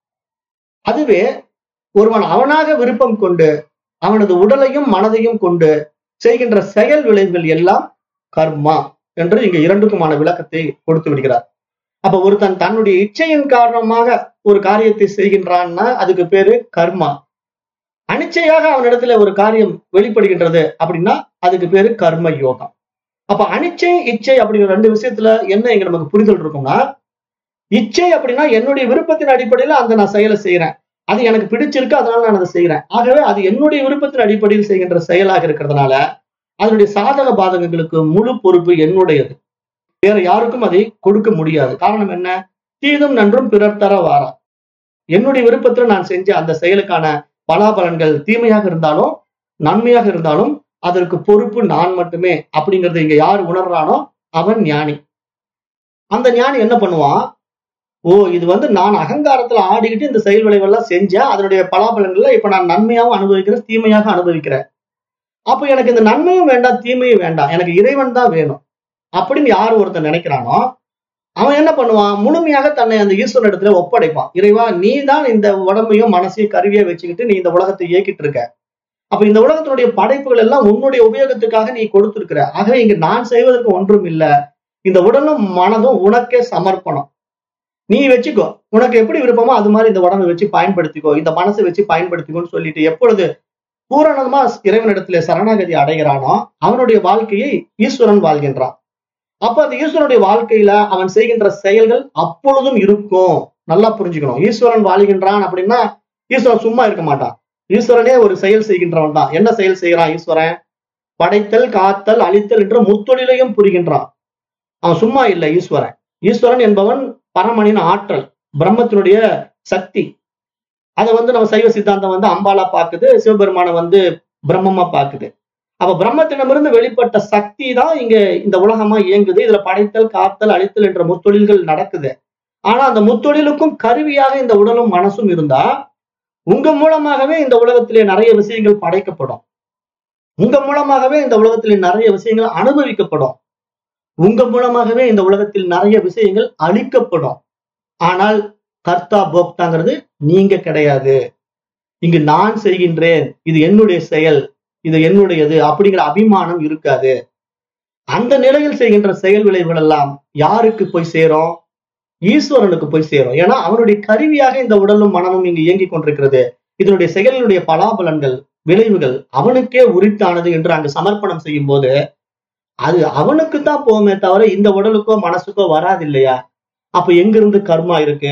அதுவே ஒருவன் அவனாக விருப்பம் கொண்டு அவனது உடலையும் மனதையும் கொண்டு செய்கின்ற செயல் விளைவுகள் எல்லாம் கர்மா என்று இங்க இரண்டுக்குமான விளக்கத்தை கொடுத்து விடுகிறார் அப்ப ஒருத்தன் தன்னுடைய இச்சையின் காரணமாக ஒரு காரியத்தை செய்கின்றான்னா அதுக்கு பேரு கர்மா அனிச்சையாக அவனிடத்துல ஒரு காரியம் வெளிப்படுகின்றது அப்படின்னா அதுக்கு பேரு கர்ம யோகம் அப்ப அனிச்சை இச்சை அப்படிங்கிற ரெண்டு விஷயத்துல என்ன இங்க நமக்கு புரிதல் இருக்கும்னா இச்சை அப்படின்னா என்னுடைய விருப்பத்தின் அடிப்படையில அந்த நான் செயலை செய்யறேன் அது எனக்கு பிடிச்சிருக்கு அதனால நான் அதை செய்யறேன் ஆகவே அது என்னுடைய விருப்பத்தின் அடிப்படையில் செய்கின்ற செயலாக இருக்கிறதுனால அதனுடைய சாதக பாதகங்களுக்கு முழு பொறுப்பு என்னுடையது வேற யாருக்கும் அதை கொடுக்க முடியாது காரணம் என்ன தீதும் நன்றும் பிறர் தர வாரா என்னுடைய விருப்பத்துல நான் செஞ்ச அந்த செயலுக்கான பலாபலன்கள் தீமையாக இருந்தாலும் நன்மையாக இருந்தாலும் அதற்கு பொறுப்பு நான் மட்டுமே அப்படிங்கறத இங்க யார் உணர்றானோ அவன் ஞானி அந்த ஞானி என்ன பண்ணுவான் ஓ இது வந்து நான் அகங்காரத்துல ஆடிக்கிட்டு இந்த செயல் விளைவெல்லாம் செஞ்சேன் அதனுடைய பலாபலன்களை இப்ப நான் நன்மையாகவும் அனுபவிக்கிறேன் தீமையாக அனுபவிக்கிறேன் அப்ப எனக்கு இந்த நன்மையும் வேண்டாம் தீமையும் வேண்டாம் எனக்கு இறைவன் தான் வேணும் அப்படின்னு யார் ஒருத்தன் நினைக்கிறானோ அவன் என்ன பண்ணுவான் முழுமையாக தன்னை அந்த ஈஸ்வரன் இடத்துல ஒப்படைப்பான் இறைவா நீ தான் இந்த உடம்பையும் மனசையும் கருவியா வச்சுக்கிட்டு நீ இந்த உலகத்தை இயக்கிட்டு இருக்க அப்ப இந்த உலகத்தினுடைய படைப்புகள் எல்லாம் உன்னுடைய உபயோகத்துக்காக நீ கொடுத்திருக்கிற ஆகவே இங்க நான் செய்வதற்கு ஒன்றும் இல்ல இந்த உடலும் மனதும் உனக்கே சமர்ப்பணம் நீ வச்சுக்கோ உனக்கு எப்படி விருப்பமோ அது மாதிரி இந்த உடம்பை வச்சு பயன்படுத்திக்கோ இந்த மனசை வச்சு பயன்படுத்திக்கோன்னு சொல்லிட்டு எப்பொழுது பூரணமா இறைவனிடத்துல சரணாகதி அடைகிறானோ அவனுடைய வாழ்க்கையை ஈஸ்வரன் வாழ்கின்றான் அப்ப அந்த ஈஸ்வரனுடைய வாழ்க்கையில அவன் செய்கின்ற செயல்கள் அப்பொழுதும் இருக்கும் நல்லா புரிஞ்சுக்கணும் ஈஸ்வரன் வாழ்கின்றான் அப்படின்னா ஈஸ்வரன் சும்மா இருக்க மாட்டான் ஈஸ்வரனே ஒரு செயல் செய்கின்றவன் தான் என்ன செயல் செய்கிறான் ஈஸ்வரன் படைத்தல் காத்தல் அழித்தல் என்ற முத்தொழிலையும் புரிகின்றான் அவன் சும்மா இல்லை ஈஸ்வரன் ஈஸ்வரன் என்பவன் பரமனின் ஆற்றல் பிரம்மத்தினுடைய சக்தி அதை வந்து நம்ம சைவ சித்தாந்தம் வந்து அம்பாலா பாக்குது சிவபெருமானை வந்து பிரம்மமா பாக்குது அப்ப பிரம்மத்திடமிருந்து வெளிப்பட்ட சக்தி தான் இங்க இந்த உலகமா இயங்குது இதுல படைத்தல் காத்தல் அழித்தல் என்ற முத்தொழில்கள் நடக்குது ஆனா அந்த முத்தொழிலுக்கும் கருவியாக இந்த உடலும் மனசும் இருந்தா உங்க மூலமாகவே இந்த உலகத்திலே நிறைய விஷயங்கள் படைக்கப்படும் உங்க மூலமாகவே இந்த உலகத்திலே நிறைய விஷயங்கள் அனுபவிக்கப்படும் உங்க மூலமாகவே இந்த உலகத்தில் நிறைய விஷயங்கள் அழிக்கப்படும் ஆனால் கர்த்தா போக்தாங்கிறது நீங்க கிடையாது இங்கு நான் செய்கின்றேன் இது என்னுடைய செயல் இது என்னுடையது அப்படிங்கிற அபிமானம் இருக்காது அந்த நிலையில் செய்கின்ற செயல் விளைவுகள் எல்லாம் யாருக்கு போய் சேரும் ஈஸ்வரனுக்கு போய் சேரும் ஏன்னா அவனுடைய கருவியாக இந்த உடலும் மனமும் இங்கு இயங்கிக் கொண்டிருக்கிறது இதனுடைய செயலினுடைய பலாபலன்கள் விளைவுகள் அவனுக்கே உரித்தானது என்று அங்கு சமர்ப்பணம் செய்யும் போது அது அவனுக்கு தான் போகுமே தவிர இந்த உடலுக்கோ மனசுக்கோ வராது இல்லையா அப்ப எங்கிருந்து கர்மா இருக்கு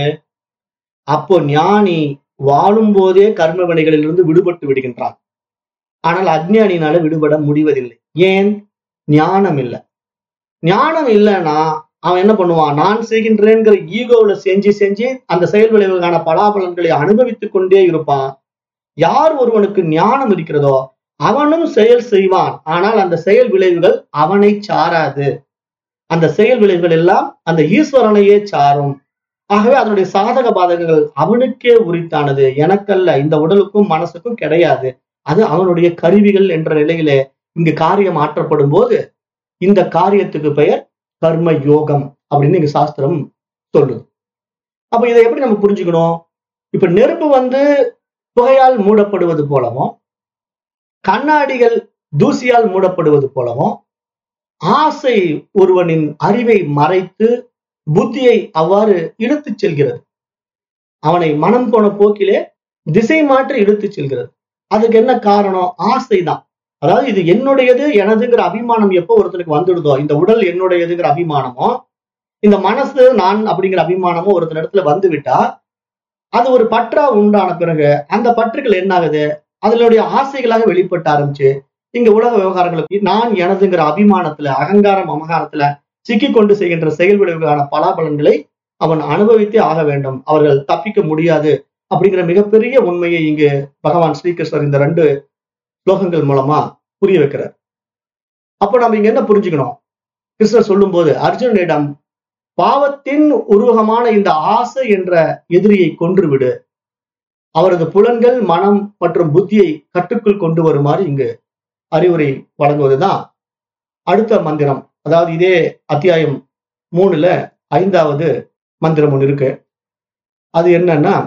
அப்போ ஞானி வாழும் போதே கர்ம வினைகளிலிருந்து விடுபட்டு விடுகின்றான் ஆனால் அஜ்ஞானினால விடுபட முடிவதில்லை ஏன் ஞானம் இல்லை ஞானம் இல்லைன்னா அவன் என்ன பண்ணுவான் நான் செய்கின்றேங்கிற ஈகோவுல செஞ்சு செஞ்சு அந்த செயல் விளைவுக்கான பலாபலன்களை அனுபவித்துக் கொண்டே இருப்பான் யார் ஒருவனுக்கு ஞானம் இருக்கிறதோ அவனும் செயல் செய்வான் ஆனால் அந்த செயல் விளைவுகள் அவனை சாராது அந்த செயல் விளைவுகள் எல்லாம் அந்த ஈஸ்வரனையே சாரும் ஆகவே அதனுடைய சாதக பாதகங்கள் அவனுக்கே உரித்தானது எனக்கல்ல இந்த உடலுக்கும் மனசுக்கும் கிடையாது அது அவனுடைய கருவிகள் என்ற நிலையிலே இங்கு காரியம் ஆற்றப்படும் போது இந்த காரியத்துக்கு பெயர் கர்ம யோகம் அப்படின்னு இங்க சாஸ்திரம் சொல்லுது அப்ப இதை எப்படி நம்ம புரிஞ்சுக்கணும் இப்ப நெருப்பு வந்து புகையால் மூடப்படுவது போலவும் கண்ணாடிகள் தூசியால் மூடப்படுவது போலவும் ஆசை ஒருவனின் அறிவை மறைத்து புத்தியை அவ்வாறு இழுத்துச் செல்கிறது அவனை மனம் போன போக்கிலே திசை மாற்றி இழுத்துச் செல்கிறது அதுக்கு என்ன காரணம் ஆசைதான் அதாவது இது என்னுடையது எனதுங்கிற அபிமானம் எப்போ ஒருத்தனுக்கு வந்துடுதோ இந்த உடல் என்னுடையதுங்கிற அபிமானமோ இந்த மனசு நான் அப்படிங்கிற அபிமானமோ ஒருத்தர் இடத்துல வந்து விட்டா அது ஒரு பற்றா உண்டான பிறகு அந்த பற்றுகள் என்ன ஆகுது அதனுடைய ஆசைகளாக வெளிப்பட்டு ஆரம்பிச்சு இங்க உலக விவகாரங்களுக்கு நான் எனதுங்கிற அபிமானத்துல அகங்காரம் அமகாரத்துல சிக்கி கொண்டு செய்கின்ற செயல் விளைவுகளான பலாபலன்களை அவன் அனுபவித்தே ஆக வேண்டும் அவர்கள் தப்பிக்க முடியாது அப்படிங்கிற மிகப்பெரிய உண்மையை இங்கு பகவான் ஸ்ரீகிருஷ்ணர் இந்த ரெண்டு ஸ்லோகங்கள் மூலமா புரிய வைக்கிறார் அப்போ நம்ம இங்க என்ன புரிஞ்சுக்கணும் கிருஷ்ணர் சொல்லும்போது அர்ஜுனனிடம் பாவத்தின் உருவகமான இந்த ஆசை என்ற எதிரியை கொன்றுவிடு அவரது புலன்கள் மனம் மற்றும் புத்தியை கட்டுக்குள் கொண்டு வருமாறு இங்கு அறிவுரை வழங்குவதுதான் அடுத்த மந்திரம் அதாவது இதே அத்தியாயம் மூணுல ஐந்தாவது மந்திரம் ஒன்று இருக்கு அது என்னன்னா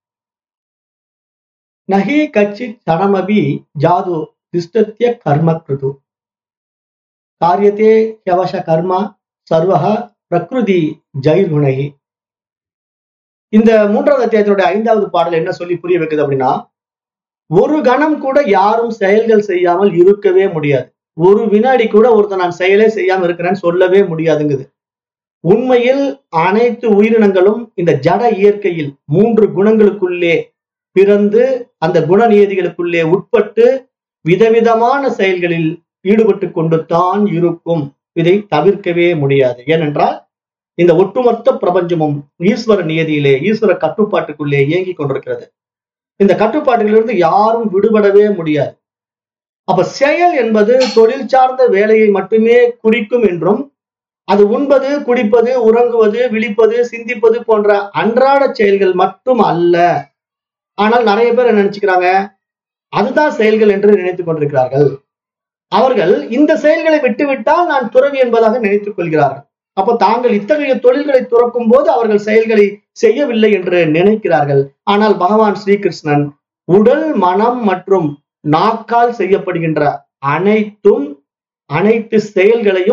நகி கச்சி சடமபி ஜாது திஷ்டத்திய கர்ம கிருது காரியத்தே ஹியவச கர்மா சர்வக பிரகிருதி ஜெய்குணகி இந்த மூன்றாவது அத்தியாயத்தினுடைய ஐந்தாவது பாடல் என்ன சொல்லி புரிய வைக்குது அப்படின்னா ஒரு கணம் கூட யாரும் செயல்கள் செய்யாமல் இருக்கவே முடியாது ஒரு வினாடி கூட ஒருத்தர் நான் செயலே செய்யாம இருக்கிறேன்னு சொல்லவே முடியாதுங்குது உண்மையில் அனைத்து உயிரினங்களும் இந்த ஜட இயற்கையில் மூன்று குணங்களுக்குள்ளே பிறந்து அந்த குணநியதிகளுக்குள்ளே உட்பட்டு விதவிதமான செயல்களில் ஈடுபட்டு கொண்டு தான் இருக்கும் இதை தவிர்க்கவே முடியாது ஏனென்றால் இந்த ஒட்டுமொத்த பிரபஞ்சமும் ஈஸ்வர நியதியிலே ஈஸ்வர கட்டுப்பாட்டுக்குள்ளே இயங்கிக் கொண்டிருக்கிறது இந்த கட்டுப்பாட்டுகளிலிருந்து யாரும் விடுபடவே முடியாது அப்ப செயல் என்பது தொழில் சார்ந்த வேலையை மட்டுமே குறிக்கும் என்றும் அது உண்பது குடிப்பது உறங்குவது விழிப்பது சிந்திப்பது போன்ற அன்றாட செயல்கள் மட்டும் அல்ல ஆனால் நிறைய பேர் என்ன நினைச்சுக்கிறாங்க அதுதான் செயல்கள் என்று நினைத்துக் கொண்டிருக்கிறார்கள் அவர்கள் இந்த செயல்களை விட்டுவிட்டால் நான் துறவி என்பதாக நினைத்துக் கொள்கிறார்கள் அப்போ தாங்கள் இத்தகைய தொழில்களை துறக்கும் போது அவர்கள் செயல்களை செய்யவில்லை என்று நினைக்கிறார்கள் ஆனால் பகவான் ஸ்ரீகிருஷ்ணன் உடல் மனம் மற்றும் நாக்கால் செய்யப்படுகின்ற அனைத்தும் அனைத்து செயல்களையும்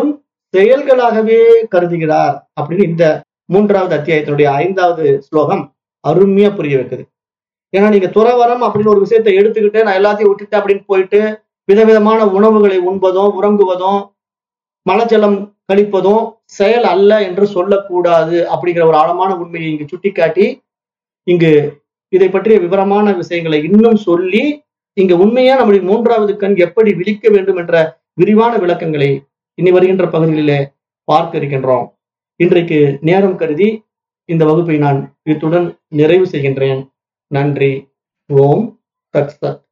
செயல்களாகவே கருதுகிறார் அப்படின்னு இந்த மூன்றாவது அத்தியாயத்தினுடைய ஐந்தாவது ஸ்லோகம் அருமையா புரிய வைக்குது ஏன்னா நீங்க துறவரம் அப்படின்னு ஒரு விஷயத்தை எடுத்துக்கிட்டு நான் எல்லாத்தையும் விட்டுட்டு அப்படின்னு போயிட்டு விதவிதமான உணவுகளை உண்பதும் உறங்குவதும் மலஜலம் கழிப்பதும் செயல் அல்ல என்று சொல்லக்கூடாது அப்படிங்கிற ஒரு ஆழமான உண்மையை இங்கு சுட்டிக்காட்டி இங்கு இதை பற்றிய விவரமான விஷயங்களை இன்னும் சொல்லி இங்க உண்மையா நம்முடைய மூன்றாவது கண் எப்படி விழிக்க வேண்டும் என்ற விரிவான விளக்கங்களை இனி வருகின்ற பகுதிகளிலே பார்க்க இருக்கின்றோம் இன்றைக்கு நேரம் கருதி இந்த வகுப்பை நான் இத்துடன் நிறைவு செய்கின்றேன் நன்றி ஓம் தத் சத்